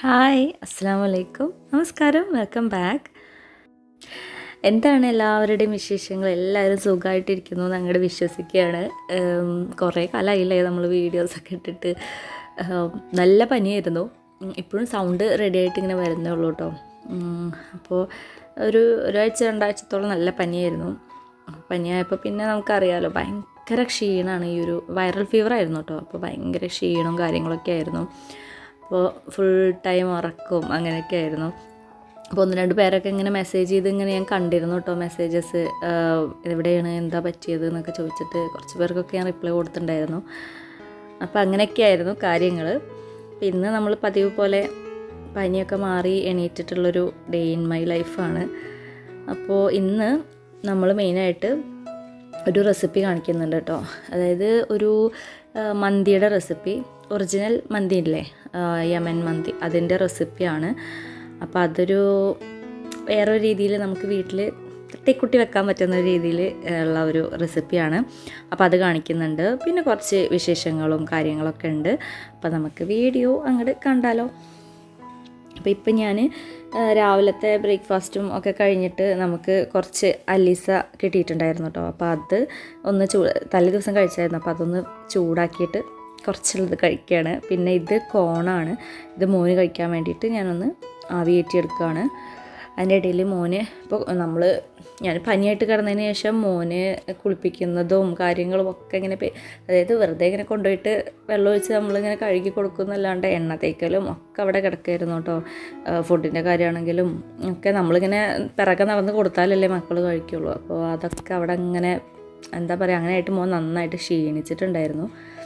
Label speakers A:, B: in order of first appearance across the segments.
A: Hi അസ്സാം വലൈക്കും നമസ്കാരം വെൽക്കം ബാക്ക് എന്താണ് എല്ലാവരുടെയും വിശേഷങ്ങൾ എല്ലാവരും സുഖമായിട്ടിരിക്കുന്നു എന്ന് അങ്ങോട്ട് വിശ്വസിക്കുകയാണ് ഉം, കുറേ കാലമായില്ലേ നമ്മൾ വീഡിയോസൊക്കെ ഇട്ടിട്ട് ഉം, നല്ല പനിയായിരുന്നു ഉം, ഇപ്പോഴും സൗണ്ട് റെഡി ആയിട്ട് ഇങ്ങനെ വരുന്നേ ഉള്ളൂ കേട്ടോ ഉം, അപ്പോൾ ഒരു ഒരാഴ്ച രണ്ടാഴ്ചത്തോളം നല്ല പനിയായിരുന്നു പനിയായപ്പോൾ പിന്നെ നമുക്കറിയാമല്ലോ ഭയങ്കര ക്ഷീണമാണ് ഈ ഒരു വൈറൽ ഫീവർ ആയിരുന്നു കേട്ടോ അപ്പോൾ ഭയങ്കര ക്ഷീണവും കാര്യങ്ങളൊക്കെ ആയിരുന്നു അപ്പോൾ ഫുൾ ടൈം ഉറക്കവും അങ്ങനെയൊക്കെ ആയിരുന്നു അപ്പോൾ ഒന്ന് രണ്ട് പേരൊക്കെ ഇങ്ങനെ മെസ്സേജ് ചെയ്ത് ഇങ്ങനെ ഞാൻ കണ്ടിരുന്നു കേട്ടോ മെസ്സേജസ് എവിടെയാണ് എന്താ പറ്റിയത് എന്നൊക്കെ ചോദിച്ചിട്ട് കുറച്ച് പേർക്കൊക്കെ ഞാൻ റിപ്ലൈ കൊടുത്തിട്ടുണ്ടായിരുന്നു അപ്പോൾ അങ്ങനെയൊക്കെയായിരുന്നു കാര്യങ്ങൾ അപ്പോൾ ഇന്ന് നമ്മൾ പതിവ് പോലെ പനിയൊക്കെ മാറി എണീറ്റിട്ടുള്ളൊരു ഡേ ഇൻ മൈ ലൈഫാണ് അപ്പോൾ ഇന്ന് നമ്മൾ മെയിനായിട്ട് ഒരു റെസിപ്പി കാണിക്കുന്നുണ്ട് കേട്ടോ അതായത് ഒരു ആ, മന്തിയുടെ റെസിപ്പി ഒറിജിനൽ മന്തി ഇല്ലേ ആ, യമൻ മന്തി അതിൻ്റെ റെസിപ്പിയാണ് അപ്പോൾ അതൊരു വേറൊരു രീതിയിൽ നമുക്ക് വീട്ടിൽ തട്ടിക്കുട്ടി വെക്കാൻ പറ്റുന്ന രീതിയിൽ ഉള്ള ഒരു റെസിപ്പിയാണ് അപ്പോൾ അത് കാണിക്കുന്നുണ്ട് പിന്നെ കുറച്ച് വിശേഷങ്ങളും കാര്യങ്ങളൊക്കെ ഉണ്ട് അപ്പോൾ നമുക്ക് വീഡിയോ അങ്ങോട്ട് കണ്ടാലോ അപ്പോൾ ഇപ്പം ഞാൻ രാവിലത്തെ ബ്രേക്ക്ഫാസ്റ്റും ഒക്കെ കഴിഞ്ഞിട്ട് നമുക്ക് കുറച്ച് അലീസ കിട്ടിയിട്ടുണ്ടായിരുന്നു കേട്ടോ അപ്പോൾ അത് ഒന്ന് ചൂ തലേ ദിവസം കഴിച്ചായിരുന്നു അപ്പോൾ അതൊന്ന് ചൂടാക്കിയിട്ട് കുറച്ചുള്ളത് കഴിക്കുകയാണ് പിന്നെ ഇത് കോണാണ് ഇത് മോന് കഴിക്കാൻ വേണ്ടിയിട്ട് ഞാനൊന്ന് ആവി കയറ്റിയെടുക്കുകയാണ് അതിൻ്റെ ഇടയിൽ മോന് ഇപ്പോൾ നമ്മൾ ഞാൻ പനിയായിട്ട് കിടന്നതിന് ശേഷം മോന് കുളിപ്പിക്കുന്നതും കാര്യങ്ങളും ഒക്കെ ഇങ്ങനെ പെ- അതായത് വെറുതെ ഇങ്ങനെ കൊണ്ടുപോയിട്ട് വെള്ളം ഒഴിച്ച് നമ്മളിങ്ങനെ കഴുകി കൊടുക്കുന്നല്ലാണ്ട് എണ്ണ തേക്കലും ഒക്കെ അവിടെ കിടക്കായിരുന്നു കേട്ടോ ഫുഡിൻ്റെ കാര്യമാണെങ്കിലും ഒക്കെ നമ്മളിങ്ങനെ പിറകെ നടന്ന് കൊടുത്താലല്ലേ മക്കൾ കഴിക്കുള്ളൂ അപ്പോൾ അതൊക്കെ അവിടെ ഇങ്ങനെ എന്താ പറയുക അങ്ങനെ ആയിട്ട് മോൻ നന്നായിട്ട് ക്ഷീണിച്ചിട്ടുണ്ടായിരുന്നു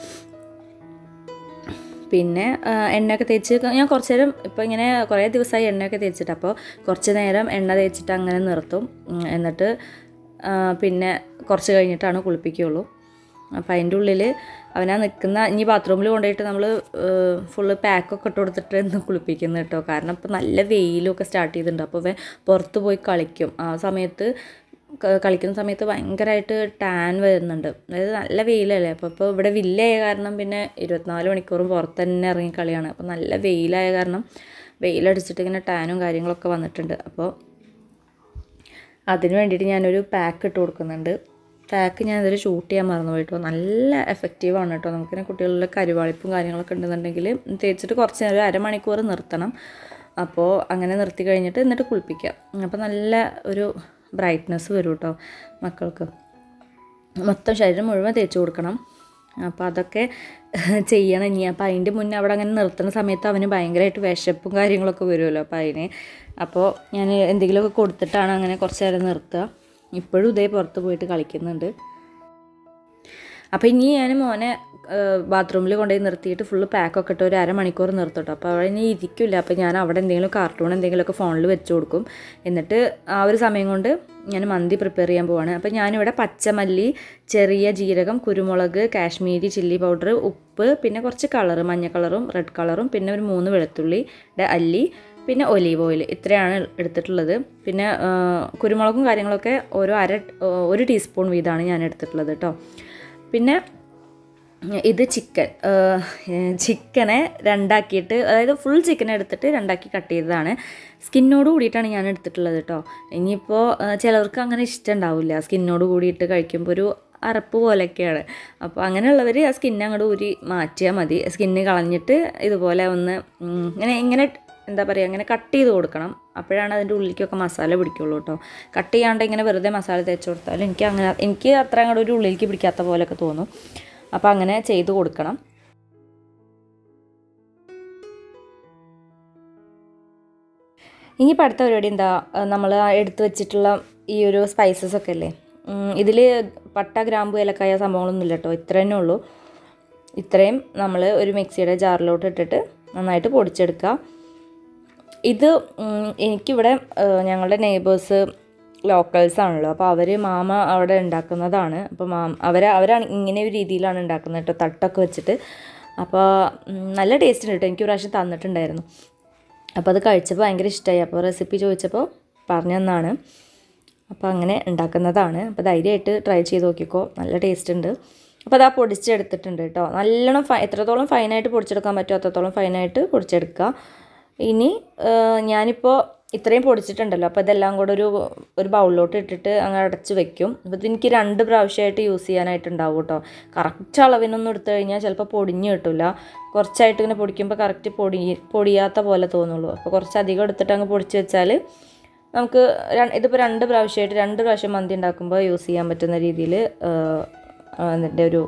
A: പിന്നെ ആ, എണ്ണയൊക്കെ തേച്ച് ഞാൻ കുറച്ച് നേരം ഇപ്പോൾ ഇങ്ങനെ കുറേ ദിവസമായി എണ്ണയൊക്കെ തേച്ചിട്ട് അപ്പോൾ കുറച്ച് നേരം എണ്ണ തേച്ചിട്ട് അങ്ങനെ നിർത്തും ഉം, എന്നിട്ട് ആ, പിന്നെ കുറച്ച് കഴിഞ്ഞിട്ടാണ് കുളിപ്പിക്കുകയുള്ളൂ അപ്പോൾ അതിൻ്റെ ഉള്ളിൽ അവനാ നിൽക്കുന്ന ഇനി ബാത്റൂമിൽ കൊണ്ടുപോയിട്ട് നമ്മൾ ഫുള്ള് പാക്കൊക്കെ ഇട്ട് കൊടുത്തിട്ട് ഇന്ന് കുളിപ്പിക്കുന്നത് കേട്ടോ കാരണം ഇപ്പോൾ നല്ല വെയിലൊക്കെ സ്റ്റാർട്ട് ചെയ്തിട്ടുണ്ട് അപ്പോൾ ഇവൻ പുറത്ത് പോയി കളിക്കും ആ സമയത്ത് ക- കളിക്കുന്ന സമയത്ത് ഭയങ്കരമായിട്ട് ടാൻ വരുന്നുണ്ട് അതായത് നല്ല വെയിലല്ലേ അപ്പോൾ ഇപ്പോൾ ഇവിടെ വില്ലയായ കാരണം പിന്നെ ഇരുപത്തിനാല് മണിക്കൂറും പുറത്ത് തന്നെ ഇറങ്ങി കളിയാണ് അപ്പോൾ നല്ല വെയിലായ കാരണം വെയിലടിച്ചിട്ട് ഇങ്ങനെ ടാനും കാര്യങ്ങളൊക്കെ വന്നിട്ടുണ്ട് അപ്പോൾ അതിന് വേണ്ടിയിട്ട് ഞാനൊരു പാക്ക് ഇട്ട് കൊടുക്കുന്നുണ്ട് പാക്ക് ഞാൻ ഇതൊരു ഷൂട്ട് ചെയ്യാൻ മറന്നു പോയിട്ടോ നല്ല എഫക്റ്റീവാണ് കേട്ടോ നമുക്കിങ്ങനെ കുട്ടികളിലെ കരുവാളിപ്പും കാര്യങ്ങളൊക്കെ ഉണ്ടെന്നുണ്ടെങ്കിൽ തേച്ചിട്ട് കുറച്ച് നേരം ഒരു അരമണിക്കൂർ നിർത്തണം അപ്പോൾ അങ്ങനെ നിർത്തി കഴിഞ്ഞിട്ട് എന്നിട്ട് കുളിപ്പിക്കാം അപ്പോൾ നല്ല ഒരു ബ്രൈറ്റ്നസ് വരും കേട്ടോ മക്കൾക്ക് മൊത്തം ശരീരം മുഴുവൻ തേച്ച് കൊടുക്കണം അപ്പോൾ അതൊക്കെ ചെയ്യണം ഇനി അപ്പോൾ അതിൻ്റെ മുന്നേ അവിടെ അങ്ങനെ നിർത്തുന്ന സമയത്ത് അവന് ഭയങ്കരമായിട്ട് വിശപ്പും കാര്യങ്ങളൊക്കെ വരുമല്ലോ അപ്പോൾ അതിന് അപ്പോൾ ഞാൻ എന്തെങ്കിലുമൊക്കെ കൊടുത്തിട്ടാണ് അങ്ങനെ കുറച്ച് നേരം നിർത്തുക ഇപ്പോഴും ഇതേ പുറത്ത് പോയിട്ട് കളിക്കുന്നുണ്ട് അപ്പോൾ ഇനി ഞാൻ മോനെ ബാത്റൂമിൽ കൊണ്ടുപോയി നിർത്തിയിട്ട് ഫുള്ള് പാക്കൊക്കെ ഇട്ട് ഒരു അരമണിക്കൂർ നിർത്തോട്ടോ അപ്പോൾ അവിടെ ഇനി ഇരിക്കില്ല അപ്പോൾ ഞാൻ അവിടെ എന്തെങ്കിലും കാർട്ടൂൺ എന്തെങ്കിലുമൊക്കെ ഫോണിൽ വെച്ച് കൊടുക്കും എന്നിട്ട് ആ ഒരു സമയം കൊണ്ട് ഞാൻ മന്തി പ്രിപ്പയർ ചെയ്യാൻ പോവാണ് അപ്പോൾ ഞാനിവിടെ പച്ചമല്ലി ചെറിയ ജീരകം കുരുമുളക് കാശ്മീരി ചില്ലി പൗഡർ ഉപ്പ് പിന്നെ കുറച്ച് കളറ് മഞ്ഞ കളറും റെഡ് കളറും പിന്നെ ഒരു മൂന്ന് വെളുത്തുള്ളിയുടെ അല്ലി പിന്നെ ഒലീവ് ഓയിൽ ഇത്രയാണ് എടുത്തിട്ടുള്ളത് പിന്നെ ആ, കുരുമുളകും കാര്യങ്ങളൊക്കെ ഓരോ അര ഒരു ടീസ്പൂൺ വീതമാണ് ഞാൻ എടുത്തിട്ടുള്ളത് കേട്ടോ പിന്നെ ഇത് ചിക്കൻ ചിക്കനെ രണ്ടാക്കിയിട്ട് അതായത് ഫുൾ ചിക്കൻ എടുത്തിട്ട് രണ്ടാക്കി കട്ട് ചെയ്തതാണ് സ്കിന്നോട് കൂടിയിട്ടാണ് ഞാൻ എടുത്തിട്ടുള്ളത് കേട്ടോ ഇനിയിപ്പോൾ ചിലവർക്ക് അങ്ങനെ ഇഷ്ടം ഉണ്ടാവില്ല സ്കിന്നോട് കൂടിയിട്ട് കഴിക്കുമ്പോൾ ഒരു അറപ്പ് പോലെയൊക്കെയാണ് അപ്പോൾ അങ്ങനെയുള്ളവർ ആ സ്കിന്ന് അങ്ങോട്ട് ഊരി മാറ്റിയാൽ മതി സ്കിന്ന് കളഞ്ഞിട്ട് ഇതുപോലെ ഒന്ന് ഉം, ഇങ്ങനെ ഇങ്ങനെ എന്താ പറയുക ഇങ്ങനെ കട്ട് ചെയ്ത് കൊടുക്കണം അപ്പോഴാണ് അതിൻ്റെ ഉള്ളിലേക്കൊക്കെ മസാല പിടിക്കുള്ളൂ കേട്ടോ കട്ട് ചെയ്യാണ്ട് ഇങ്ങനെ വെറുതെ മസാല തേച്ച് കൊടുത്താൽ എനിക്ക് അങ്ങനെ എനിക്ക് അത്ര അങ്ങോട്ട് ഒരു ഉള്ളിലേക്ക് പിടിക്കാത്ത പോലെയൊക്കെ തോന്നും അപ്പോൾ അങ്ങനെ ചെയ്ത് കൊടുക്കണം ഇനിയിപ്പോൾ അടുത്ത പരിപാടി എന്താ നമ്മൾ എടുത്തു വെച്ചിട്ടുള്ള ഈ ഒരു സ്പൈസസ് ഒക്കെ അല്ലേ ഇതിൽ പട്ട ഗ്രാമ്പു ഏലക്കായ സംഭവങ്ങളൊന്നും ഇല്ല കേട്ടോ ഇത്ര തന്നെ ഉള്ളൂ ഇത്രയും നമ്മൾ ഒരു മിക്സിയുടെ ജാറിലോട്ട് ഇട്ടിട്ട് നന്നായിട്ട് പൊടിച്ചെടുക്കുക ഇത് ഉം, എനിക്കിവിടെ ഏഹ്, ഞങ്ങളുടെ നെയ്ബേഴ്സ് ലോക്കൽസ് ആണല്ലോ അപ്പോൾ അവർ മാമ അവിടെ ഉണ്ടാക്കുന്നതാണ് അപ്പോൾ മാം അവർ അവരാണ് ഇങ്ങനെ ഒരു രീതിയിലാണ് ഉണ്ടാക്കുന്നത് കേട്ടോ തട്ടൊക്കെ വെച്ചിട്ട് അപ്പോൾ ഉം, നല്ല ടേസ്റ്റ് ഉണ്ട് കേട്ടോ എനിക്ക് ഒരു പ്രാവശ്യം തന്നിട്ടുണ്ടായിരുന്നു അപ്പോൾ അത് കഴിച്ചപ്പോൾ ഭയങ്കര ഇഷ്ടമായി അപ്പോൾ റെസിപ്പി ചോദിച്ചപ്പോൾ പറഞ്ഞു തന്നാണ് അപ്പോൾ അങ്ങനെ ഉണ്ടാക്കുന്നതാണ് അപ്പോൾ ധൈര്യമായിട്ട് ട്രൈ ചെയ്ത് നോക്കിക്കോ നല്ല ടേസ്റ്റ് ഉണ്ട് അപ്പോൾ അതാ പൊടിച്ചെടുത്തിട്ടുണ്ട് കേട്ടോ നല്ലോണം ഫൈ എത്രത്തോളം ഫൈനായിട്ട് പൊടിച്ചെടുക്കാൻ പറ്റുമോ അത്രത്തോളം ഫൈനായിട്ട് പൊടിച്ചെടുക്കുക ഇനി ഏഹ്, ഞാനിപ്പോൾ ഇത്രയും പൊടിച്ചിട്ടുണ്ടല്ലോ അപ്പോൾ ഇതെല്ലാം കൂടെ ഒരു ഒരു ബൗളിലോട്ട് ഇട്ടിട്ട് അങ്ങ് അടച്ച് വെക്കും അപ്പോൾ ഇതെനിക്ക് രണ്ട് പ്രാവശ്യമായിട്ട് യൂസ് ചെയ്യാനായിട്ടുണ്ടാവും കേട്ടോ കറക്റ്റ് അളവിനൊന്നും എടുത്തു കഴിഞ്ഞാൽ ചിലപ്പോൾ പൊടിഞ്ഞ് കിട്ടില്ല കുറച്ചായിട്ട് ഇങ്ങനെ പൊടിക്കുമ്പോൾ കറക്റ്റ് പൊടി പൊടിയാത്ത പോലെ തോന്നുള്ളൂ അപ്പോൾ കുറച്ചധികം എടുത്തിട്ട് അങ്ങ് പൊടിച്ച് വെച്ചാൽ നമുക്ക് ര- ഇതിപ്പോൾ രണ്ട് പ്രാവശ്യമായിട്ട് രണ്ട് പ്രാവശ്യം മന്തി ഉണ്ടാക്കുമ്പോൾ യൂസ് ചെയ്യാൻ പറ്റുന്ന രീതിയിൽ അതിൻ്റെ ഒരു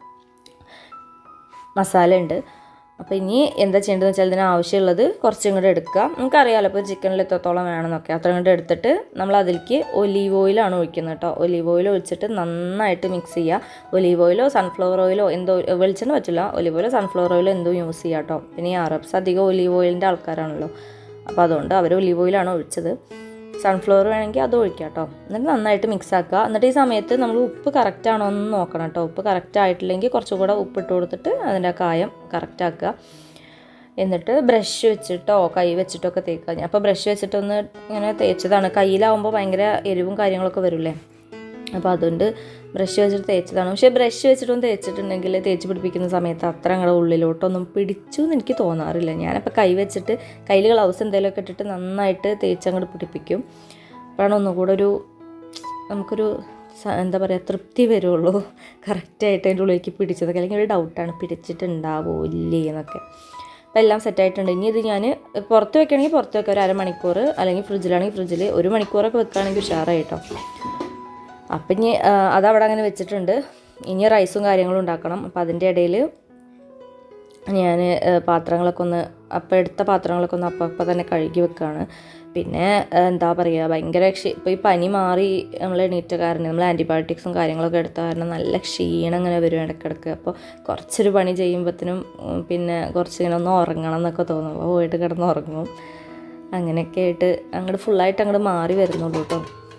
A: മസാല ഉണ്ട് അപ്പോൾ ഇനി എന്താ ചെയ്യേണ്ടതെന്ന് വെച്ചാൽ ഇതിന് ആവശ്യമുള്ളത് കുറച്ചും കൂടെ എടുക്കുക നമുക്കറിയാമല്ലോ ഇപ്പോൾ ചിക്കനിൽ എത്രത്തോളം വേണമെന്നൊക്കെ അത്രയും കൂടെ എടുത്തിട്ട് നമ്മൾ അതിലേക്ക് ഒലീവ് ഓയിലാണ് ഒഴിക്കുന്നത് കേട്ടോ ഒലീവ് ഓയിൽ ഒഴിച്ചിട്ട് നന്നായിട്ട് മിക്സ് ചെയ്യുക ഒലീവ് ഓയിലോ സൺഫ്ലവർ ഓയിലോ എന്തോ വെളിച്ചെണ്ണ പറ്റില്ല ഒലീവ് ഓയിലോ സൺഫ്ലവർ ഓയിലോ എന്തോ യൂസ് ചെയ്യുക കേട്ടോ പിന്നെ ഈ അറബ്സ് അധികം ഒലീവ് ഓയിലിൻ്റെ ആൾക്കാരാണല്ലോ അപ്പോൾ അതുകൊണ്ട് അവർ ഒലീവ് ഓയിലാണ് ഒഴിച്ചത് സൺഫ്ലവർ വേണമെങ്കിൽ അത് ഒഴിക്കാം കേട്ടോ എന്നിട്ട് നന്നായിട്ട് മിക്സ് ആക്കുക എന്നിട്ട് ഈ സമയത്ത് നമ്മൾ ഉപ്പ് കറക്റ്റ് ആണോ എന്ന് നോക്കണം കേട്ടോ ഉപ്പ് കറക്റ്റ് ആയിട്ടില്ലെങ്കിൽ കുറച്ചും കൂടെ ഉപ്പ് ഇട്ട് കൊടുത്തിട്ട് അതിൻ്റെ ആ കായം കറക്റ്റ് ആക്കുക എന്നിട്ട് ബ്രഷ് വെച്ചിട്ടോ കൈ വെച്ചിട്ടോ ഒക്കെ തേക്കുക ഞാൻ അപ്പോൾ ബ്രഷ് വെച്ചിട്ടൊന്ന് ഇങ്ങനെ തേച്ചതാണ് കയ്യിലാവുമ്പോൾ ഭയങ്കര എരിവും കാര്യങ്ങളൊക്കെ വരില്ലേ അപ്പോൾ അതുകൊണ്ട് ബ്രഷ് വെച്ചിട്ട് തേച്ചതാണ് പക്ഷേ ബ്രഷ് വെച്ചിട്ടൊന്നും തേച്ചിട്ടുണ്ടെങ്കിൽ തേച്ച് പിടിപ്പിക്കുന്ന സമയത്ത് അത്ര അങ്ങടെ ഉള്ളിലോട്ടൊന്നും പിടിച്ചു എന്ന് എനിക്ക് തോന്നാറില്ല ഞാനപ്പോൾ കൈ വെച്ചിട്ട് കയ്യിൽ ഗ്ലൗസ് എന്തെങ്കിലുമൊക്കെ ഇട്ടിട്ട് നന്നായിട്ട് തേച്ച് അങ്ങോട്ട് പിടിപ്പിക്കും അപ്പോഴാണ് ഒന്നുകൂടെ ഒരു നമുക്കൊരു സ- എന്താ പറയുക തൃപ്തി വരുള്ളൂ കറക്റ്റായിട്ട് അതിൻ്റെ ഉള്ളിലേക്ക് പിടിച്ചതൊക്കെ അല്ലെങ്കിൽ ഒരു ഡൗട്ടാണ് പിടിച്ചിട്ടുണ്ടാവോ ഇല്ലേ എന്നൊക്കെ അപ്പോൾ എല്ലാം സെറ്റായിട്ടുണ്ട് ഇനി ഇത് ഞാൻ പുറത്ത് വെക്കുകയാണെങ്കിൽ പുറത്ത് വെക്കാം ഒരു അരമണിക്കൂർ അല്ലെങ്കിൽ ഫ്രിഡ്ജിലാണെങ്കിൽ ഫ്രിഡ്ജിൽ ഒരു മണിക്കൂറൊക്കെ വെക്കുകയാണെങ്കിൽ ഉഷാറായിട്ടോ അപ്പം ഇനി ആ, അതവിടെ അങ്ങനെ വെച്ചിട്ടുണ്ട് ഇനി റൈസും കാര്യങ്ങളും ഉണ്ടാക്കണം അപ്പം അതിൻ്റെ ഇടയിൽ ഞാൻ പാത്രങ്ങളൊക്കെ ഒന്ന് അപ്പം എടുത്ത പാത്രങ്ങളൊക്കെ ഒന്ന് അപ്പം അപ്പം തന്നെ കഴുകി വെക്കുകയാണ് പിന്നെ ആ, എന്താ പറയുക ഭയങ്കര ക്ഷീ ഇപ്പോൾ ഈ പനി മാറി നമ്മൾ എണീറ്റ കാരണം നമ്മൾ ആൻറ്റിബയോട്ടിക്സും കാര്യങ്ങളൊക്കെ എടുത്ത കാരണം നല്ല ക്ഷീണം ഇങ്ങനെ വരും ഇടയ്ക്കിടയ്ക്ക് അപ്പോൾ കുറച്ചൊരു പണി ചെയ്യുമ്പോഴത്തേനും ഉം, പിന്നെ കുറച്ച് ഇങ്ങനെ ഒന്ന് ഉറങ്ങണം എന്നൊക്കെ തോന്നും അപ്പോൾ പോയിട്ട് കിടന്ന് ഉറങ്ങും അങ്ങനെയൊക്കെ ആയിട്ട് അങ്ങോട്ട് ഫുള്ളായിട്ട് അങ്ങോട്ട് മാറി വരുന്നുള്ളൂ കേട്ടോ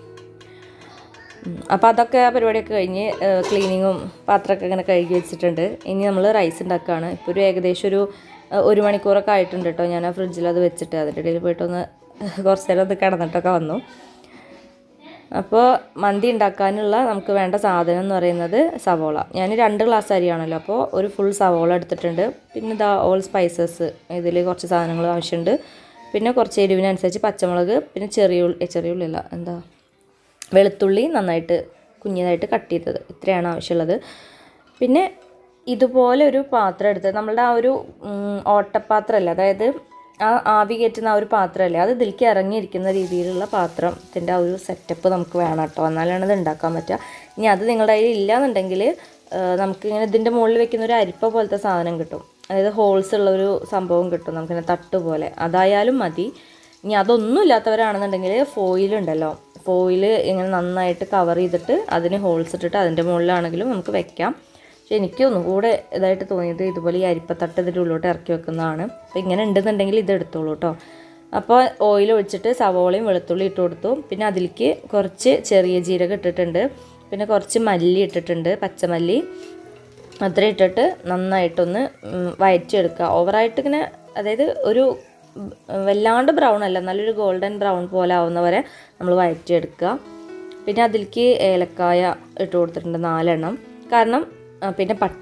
A: അപ്പോൾ അതൊക്കെ ആ പരിപാടിയൊക്കെ കഴിഞ്ഞ് ക്ലീനിങ്ങും പാത്രമൊക്കെ ഇങ്ങനെ കഴുകി വെച്ചിട്ടുണ്ട് ഇനി നമ്മൾ റൈസ് ഉണ്ടാക്കുകയാണ് ഇപ്പോൾ ഒരു ഏകദേശം ഒരു ആ, ഒരു മണിക്കൂറൊക്കെ ആയിട്ടുണ്ട് കേട്ടോ ഞാൻ ആ ഫ്രിഡ്ജിൽ അത് വെച്ചിട്ട് അതിൻ്റെ ഇടയിൽ പോയിട്ടൊന്ന് കുറച്ച് നേരം ഒന്ന് കിടന്നിട്ടൊക്കെ വന്നു അപ്പോൾ മന്തി ഉണ്ടാക്കാനുള്ള നമുക്ക് വേണ്ട സാധനം എന്ന് പറയുന്നത് സവോള ഞാൻ രണ്ട് ഗ്ലാസ് അരിയാണല്ലോ അപ്പോൾ ഒരു ഫുൾ സവോള എടുത്തിട്ടുണ്ട് പിന്നെ ഇതാ ഓൾ സ്പൈസസ് ഇതിൽ കുറച്ച് സാധനങ്ങൾ ആവശ്യമുണ്ട് പിന്നെ കുറച്ച് എരിവിനനുസരിച്ച് പച്ചമുളക് പിന്നെ ചെറിയ ഉള്ളി ചെറിയ ഉള്ളിയല്ല എന്താ വെളുത്തുള്ളി നന്നായിട്ട് കുഞ്ഞതായിട്ട് കട്ട് ചെയ്തത് ഇത്രയാണ് ആവശ്യമുള്ളത് പിന്നെ ഇതുപോലെ ഒരു പാത്രം എടുത്ത് നമ്മളുടെ ആ ഒരു ഉം, ഓട്ടപ്പാത്രമല്ല അതായത് ആ ആവി കയറ്റുന്ന ആ ഒരു പാത്രമല്ലേ അത് ഇതിലേക്ക് ഇറങ്ങിയിരിക്കുന്ന രീതിയിലുള്ള പാത്രത്തിൻ്റെ ആ ഒരു സെറ്റപ്പ് നമുക്ക് വേണം കേട്ടോ എന്നാലാണ് ഇത് ഉണ്ടാക്കാൻ പറ്റുക ഇനി അത് നിങ്ങളുടെ കയ്യിൽ ഇല്ലാന്നുണ്ടെങ്കിൽ നമുക്കിങ്ങനെ ഇതിൻ്റെ മുകളിൽ വെക്കുന്ന ഒരു അരിപ്പ പോലത്തെ സാധനം കിട്ടും അതായത് ഹോൾസ് ഉള്ള ഒരു സംഭവം കിട്ടും നമുക്കിങ്ങനെ തട്ട് പോലെ അതായാലും മതി ഇനി അതൊന്നും ഇല്ലാത്തവരാണെന്നുണ്ടെങ്കിൽ ഫോയിൽ ഉണ്ടല്ലോ ഫോയിൽ ഇങ്ങനെ നന്നായിട്ട് കവർ ചെയ്തിട്ട് അതിന് ഹോൾസ് ഇട്ടിട്ട് അതിൻ്റെ മുകളിലാണെങ്കിലും നമുക്ക് വെക്കാം പക്ഷെ എനിക്ക് ഒന്നുകൂടെ ഇതായിട്ട് തോന്നിയത് ഇതുപോലെ ഈ അരിപ്പത്തട്ട് ഇതിൻ്റെ ഉള്ളിലോട്ട് ഇറക്കി വെക്കുന്നതാണ് അപ്പോൾ ഇങ്ങനെ ഉണ്ടെന്നുണ്ടെങ്കിൽ ഇത് എടുത്തോളൂ കേട്ടോ അപ്പോൾ ഓയിൽ ഒഴിച്ചിട്ട് സവോളയും വെളുത്തുള്ളി ഇട്ട് കൊടുത്തു പിന്നെ അതിലേക്ക് കുറച്ച് ചെറിയ ജീരകം ഇട്ടിട്ടുണ്ട് പിന്നെ കുറച്ച് മല്ലി ഇട്ടിട്ടുണ്ട് പച്ചമല്ലി അത്ര ഇട്ടിട്ട് നന്നായിട്ടൊന്ന് ഉം, വഴറ്റിയെടുക്കുക ഓവറായിട്ട് ഇങ്ങനെ അതായത് ഒരു ഉം, വല്ലാണ്ട് ബ്രൗൺ അല്ല നല്ലൊരു ഗോൾഡൻ ബ്രൗൺ പോലെ ആവുന്ന വരെ നമ്മൾ വഴറ്റിയെടുക്കുക പിന്നെ അതിലേക്ക് ഏലക്കായ ഇട്ട് കൊടുത്തിട്ടുണ്ട് നാലെണ്ണം കാരണം ആ, പിന്നെ പട്ട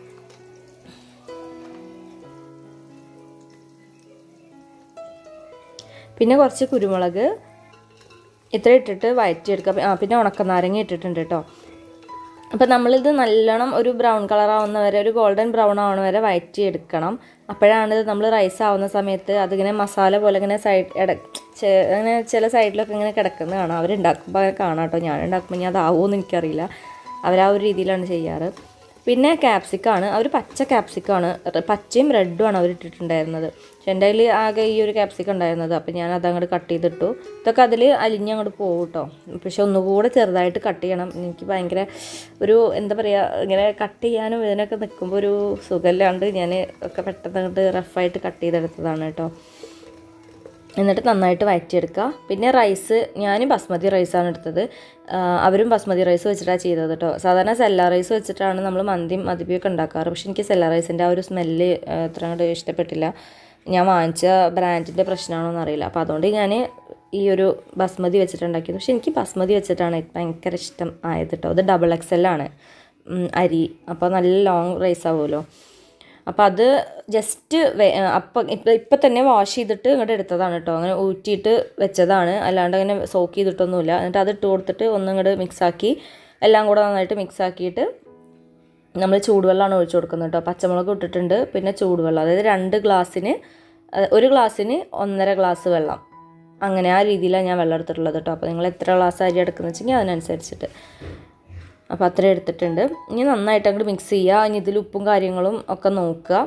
A: പിന്നെ കുറച്ച് കുരുമുളക് ഇത്ര ഇട്ടിട്ട് വഴറ്റിയെടുക്കുക ആ പിന്നെ ഉണക്കനാരങ്ങ ഇട്ടിട്ടുണ്ട് കേട്ടോ അപ്പം നമ്മളിത് നല്ലോണം ഒരു ബ്രൗൺ കളർ ആവുന്ന വരെ ഒരു ഗോൾഡൻ ബ്രൗൺ ആവുന്ന വരെ വഴറ്റി എടുക്കണം അപ്പോഴാണ് ഇത് നമ്മൾ റൈസ് ആവുന്ന സമയത്ത് അതിങ്ങനെ മസാല പോലെ ഇങ്ങനെ സൈഡ് ഇട ചെ- അങ്ങനെ ചില സൈഡിലൊക്കെ ഇങ്ങനെ കിടക്കുന്നത് കാണാം അവരുണ്ടാക്കുമ്പോൾ അങ്ങനെ കാണാം കേട്ടോ ഞാൻ ഉണ്ടാക്കുമ്പോൾ ഞാൻ അതാവുമെന്ന് എനിക്കറിയില്ല അവർ ആ ഒരു രീതിയിലാണ് ചെയ്യാറ് പിന്നെ ക്യാപ്സിക്കാണ് അവർ പച്ച ക്യാപ്സിക്കാണ് പച്ചയും റെഡുമാണ് അവർ ഇട്ടിട്ടുണ്ടായിരുന്നത് പക്ഷെ എൻ്റെ കയ്യിൽ ആകെ ഈ ഒരു ക്യാപ്സിക്കം ഉണ്ടായിരുന്നത് അപ്പോൾ ഞാൻ അതങ്ങോട്ട് കട്ട് ചെയ്തിട്ടു ഇതൊക്കെ അതിൽ അലിഞ്ഞങ്ങോട്ട് പോകും കേട്ടോ പക്ഷെ ഒന്നുകൂടെ ചെറുതായിട്ട് കട്ട് ചെയ്യണം എനിക്ക് ഭയങ്കര ഒരു എന്താ പറയുക ഇങ്ങനെ കട്ട് ചെയ്യാനും ഇതിനൊക്കെ നിൽക്കുമ്പോൾ ഒരു സുഖമില്ലാണ്ട് ഞാൻ ഒക്കെ പെട്ടെന്ന് അങ്ങോട്ട് റഫായിട്ട് കട്ട് ചെയ്തെടുത്തതാണ് കേട്ടോ എന്നിട്ട് നന്നായിട്ട് വഴറ്റിയെടുക്കുക പിന്നെ റൈസ് ഞാൻ ബസ്മതി റൈസാണ് എടുത്തത് ആ, അവരും ബസ്മതി റൈസ് വെച്ചിട്ടാണ് ചെയ്തത് കേട്ടോ സാധാരണ സെല്ല റൈസ് വെച്ചിട്ടാണ് നമ്മൾ മന്തിയും മതിപ്പിയൊക്കെ ഉണ്ടാക്കാറ് പക്ഷെ എനിക്ക് സെല്ല റൈസിൻ്റെ ആ ഒരു സ്മെല്ല് അത്ര അങ്ങോട്ട് ഇഷ്ടപ്പെട്ടില്ല ഞാൻ വാങ്ങിച്ച ബ്രാൻഡിൻ്റെ പ്രശ്നമാണോന്ന് അറിയില്ല അപ്പോൾ അതുകൊണ്ട് ഞാൻ ഈ ഒരു ബസ്മതി വെച്ചിട്ടുണ്ടാക്കിയത് പക്ഷെ എനിക്ക് ബസ്മതി വെച്ചിട്ടാണ് ഭയങ്കര ഇഷ്ടം ആയത് കേട്ടോ ഇത് ഡബിൾ എക്സ് ആണ് അരി അപ്പോൾ നല്ല ലോങ് റൈസ് ആവുമല്ലോ അപ്പോൾ അത് ജസ്റ്റ് അപ്പം ഇപ്പം ഇപ്പം തന്നെ വാഷ് ചെയ്തിട്ട് ഇങ്ങോട്ട് എടുത്തതാണ് കേട്ടോ അങ്ങനെ ഊറ്റിയിട്ട് വെച്ചതാണ് അല്ലാണ്ട് അങ്ങനെ സോക്ക് ചെയ്തിട്ടൊന്നുമില്ല എന്നിട്ട് അത് ഇട്ട് കൊടുത്തിട്ട് ഒന്നും ഇങ്ങോട്ട് മിക്സാക്കി എല്ലാം കൂടെ നന്നായിട്ട് മിക്സ് ആക്കിയിട്ട് നമ്മൾ ചൂടുവെള്ളമാണ് ഒഴിച്ചു കൊടുക്കുന്നത് കേട്ടോ പച്ചമുളക് ഇട്ടിട്ടുണ്ട് പിന്നെ ചൂടുവെള്ളം അതായത് രണ്ട് ഗ്ലാസ്സിന് അഹ് ഒരു ഗ്ലാസ്സിന് ഒന്നര ഗ്ലാസ് വെള്ളം അങ്ങനെ ആ രീതിയിലാണ് ഞാൻ വെള്ളം എടുത്തിട്ടുള്ളത് കേട്ടോ അപ്പോൾ നിങ്ങൾ എത്ര ഗ്ലാസ് അരി എടുക്കുന്നത് വെച്ചെങ്കിൽ അതിനനുസരിച്ചിട്ട് അപ്പോൾ അത്രയും എടുത്തിട്ടുണ്ട് ഇനി നന്നായിട്ട് അങ്ങോട്ട് മിക്സ് ചെയ്യുക ഇനി ഇതിൽ ഉപ്പും കാര്യങ്ങളും ഒക്കെ നോക്കുക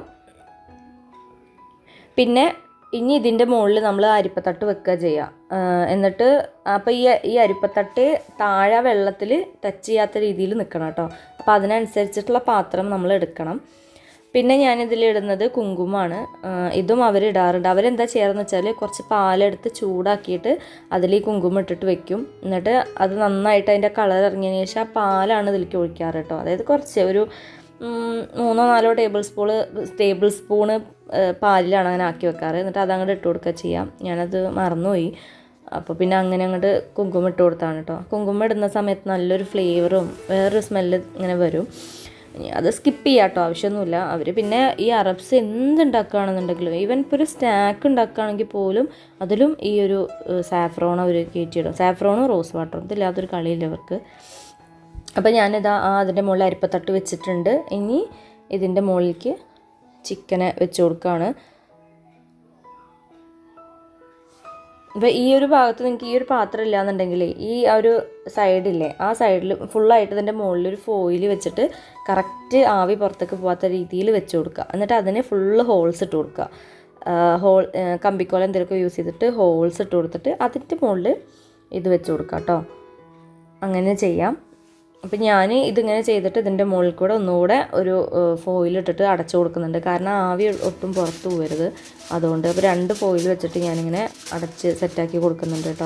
A: പിന്നെ ഇനി ഇതിൻ്റെ മുകളിൽ നമ്മൾ അരിപ്പത്തട്ട് വെക്കുക ചെയ്യുക ആ, എന്നിട്ട് അപ്പോൾ ഈ ഈ അരിപ്പത്തട്ട് താഴെ വെള്ളത്തിൽ ടച്ച് ചെയ്യാത്ത രീതിയിൽ നിൽക്കണം കേട്ടോ അപ്പോൾ അതിനനുസരിച്ചിട്ടുള്ള പാത്രം നമ്മൾ എടുക്കണം പിന്നെ ഞാനിതിൽ ഇടുന്നത് കുങ്കുമമാണ് ആ, ഇതും അവർ ഇടാറുണ്ട് അവരെന്താ ചെയ്യാറെന്ന് വെച്ചാൽ കുറച്ച് പാലെടുത്ത് ചൂടാക്കിയിട്ട് അതിൽ ഈ കുങ്കുമം ഇട്ടിട്ട് വെക്കും എന്നിട്ട് അത് നന്നായിട്ട് അതിൻ്റെ കളർ ഇറങ്ങിയതിന് ശേഷം ആ പാലാണ് ഇതിലേക്ക് ഒഴിക്കാറ് കേട്ടോ അതായത് കുറച്ച് ഒരു ഉം, മൂന്നോ നാലോ ടേബിൾ സ്പൂണ് ടേബിൾ സ്പൂണ് ഏഹ്, പാലിലാണ് അങ്ങനെ ആക്കി വെക്കാറ് എന്നിട്ട് അതങ്ങോട്ട് ഇട്ട് കൊടുക്കുക ചെയ്യാം ഞാനത് മറന്നുപോയി അപ്പോൾ പിന്നെ അങ്ങനെ അങ്ങോട്ട് കുങ്കുമം ഇട്ട് കൊടുത്താണ് കേട്ടോ കുങ്കുമം ഇടുന്ന സമയത്ത് നല്ലൊരു ഫ്ലേവറും വേറൊരു സ്മെല്ല് ഇങ്ങനെ വരും ഇനി അത് സ്കിപ്പ് ചെയ്യാം കേട്ടോ ആവശ്യമൊന്നുമില്ല അവർ പിന്നെ ഈ അറബ്സ് എന്തുണ്ടാക്കുകയാണെന്നുണ്ടെങ്കിലും ഈവൻ ഇപ്പോൾ ഒരു സ്നാക്ക് ഉണ്ടാക്കുകയാണെങ്കിൽ പോലും അതിലും ഈ ഒരു സാഫ്രോൺ അവർ കയറ്റിയിടും സാഫ്രോണും റോസ് വാട്ടറും ഇതില്ലാത്തൊരു കളിയില്ല അവർക്ക് അപ്പോൾ ഞാനിതാ ആ അതിൻ്റെ മുകളിൽ അരിപ്പത്തട്ട് വെച്ചിട്ടുണ്ട് ഇനി ഇതിൻ്റെ മുകളിലേക്ക് ചിക്കനെ വെച്ച് കൊടുക്കുകയാണ് അപ്പോൾ ഈ ഒരു ഭാഗത്ത് നിങ്ങൾക്ക് ഈ ഒരു പാത്രം ഇല്ലാന്നുണ്ടെങ്കിൽ ഈ ആ ഒരു സൈഡില്ലേ ആ സൈഡിൽ ഫുള്ളായിട്ട് ഇതിൻ്റെ മുകളിൽ ഒരു ഫോയിൽ വെച്ചിട്ട് കറക്റ്റ് ആവി പുറത്തേക്ക് പോകാത്ത രീതിയിൽ വെച്ച് കൊടുക്കുക എന്നിട്ട് അതിന് ഫുള്ള് ഹോൾസ് ഇട്ട് കൊടുക്കുക ഹോൾ കമ്പിക്കോല എന്തെങ്കിലുമൊക്കെ യൂസ് ചെയ്തിട്ട് ഹോൾസ് ഇട്ട് കൊടുത്തിട്ട് അതിൻ്റെ മുകളിൽ ഇത് വെച്ച് കൊടുക്കുക കേട്ടോ അങ്ങനെ ചെയ്യാം അപ്പം ഞാൻ ഇതിങ്ങനെ ചെയ്തിട്ട് ഇതിൻ്റെ മുകളിൽ കൂടെ ഒന്നുകൂടെ ഒരു ഫോയിൽ ഇട്ടിട്ട് അടച്ചു കൊടുക്കുന്നുണ്ട് കാരണം ആവി ഒട്ടും പുറത്ത് പോകരുത് അതുകൊണ്ട് അപ്പോൾ രണ്ട് ഫോയിൽ വെച്ചിട്ട് ഞാനിങ്ങനെ അടച്ച് സെറ്റാക്കി കൊടുക്കുന്നുണ്ട് കേട്ടോ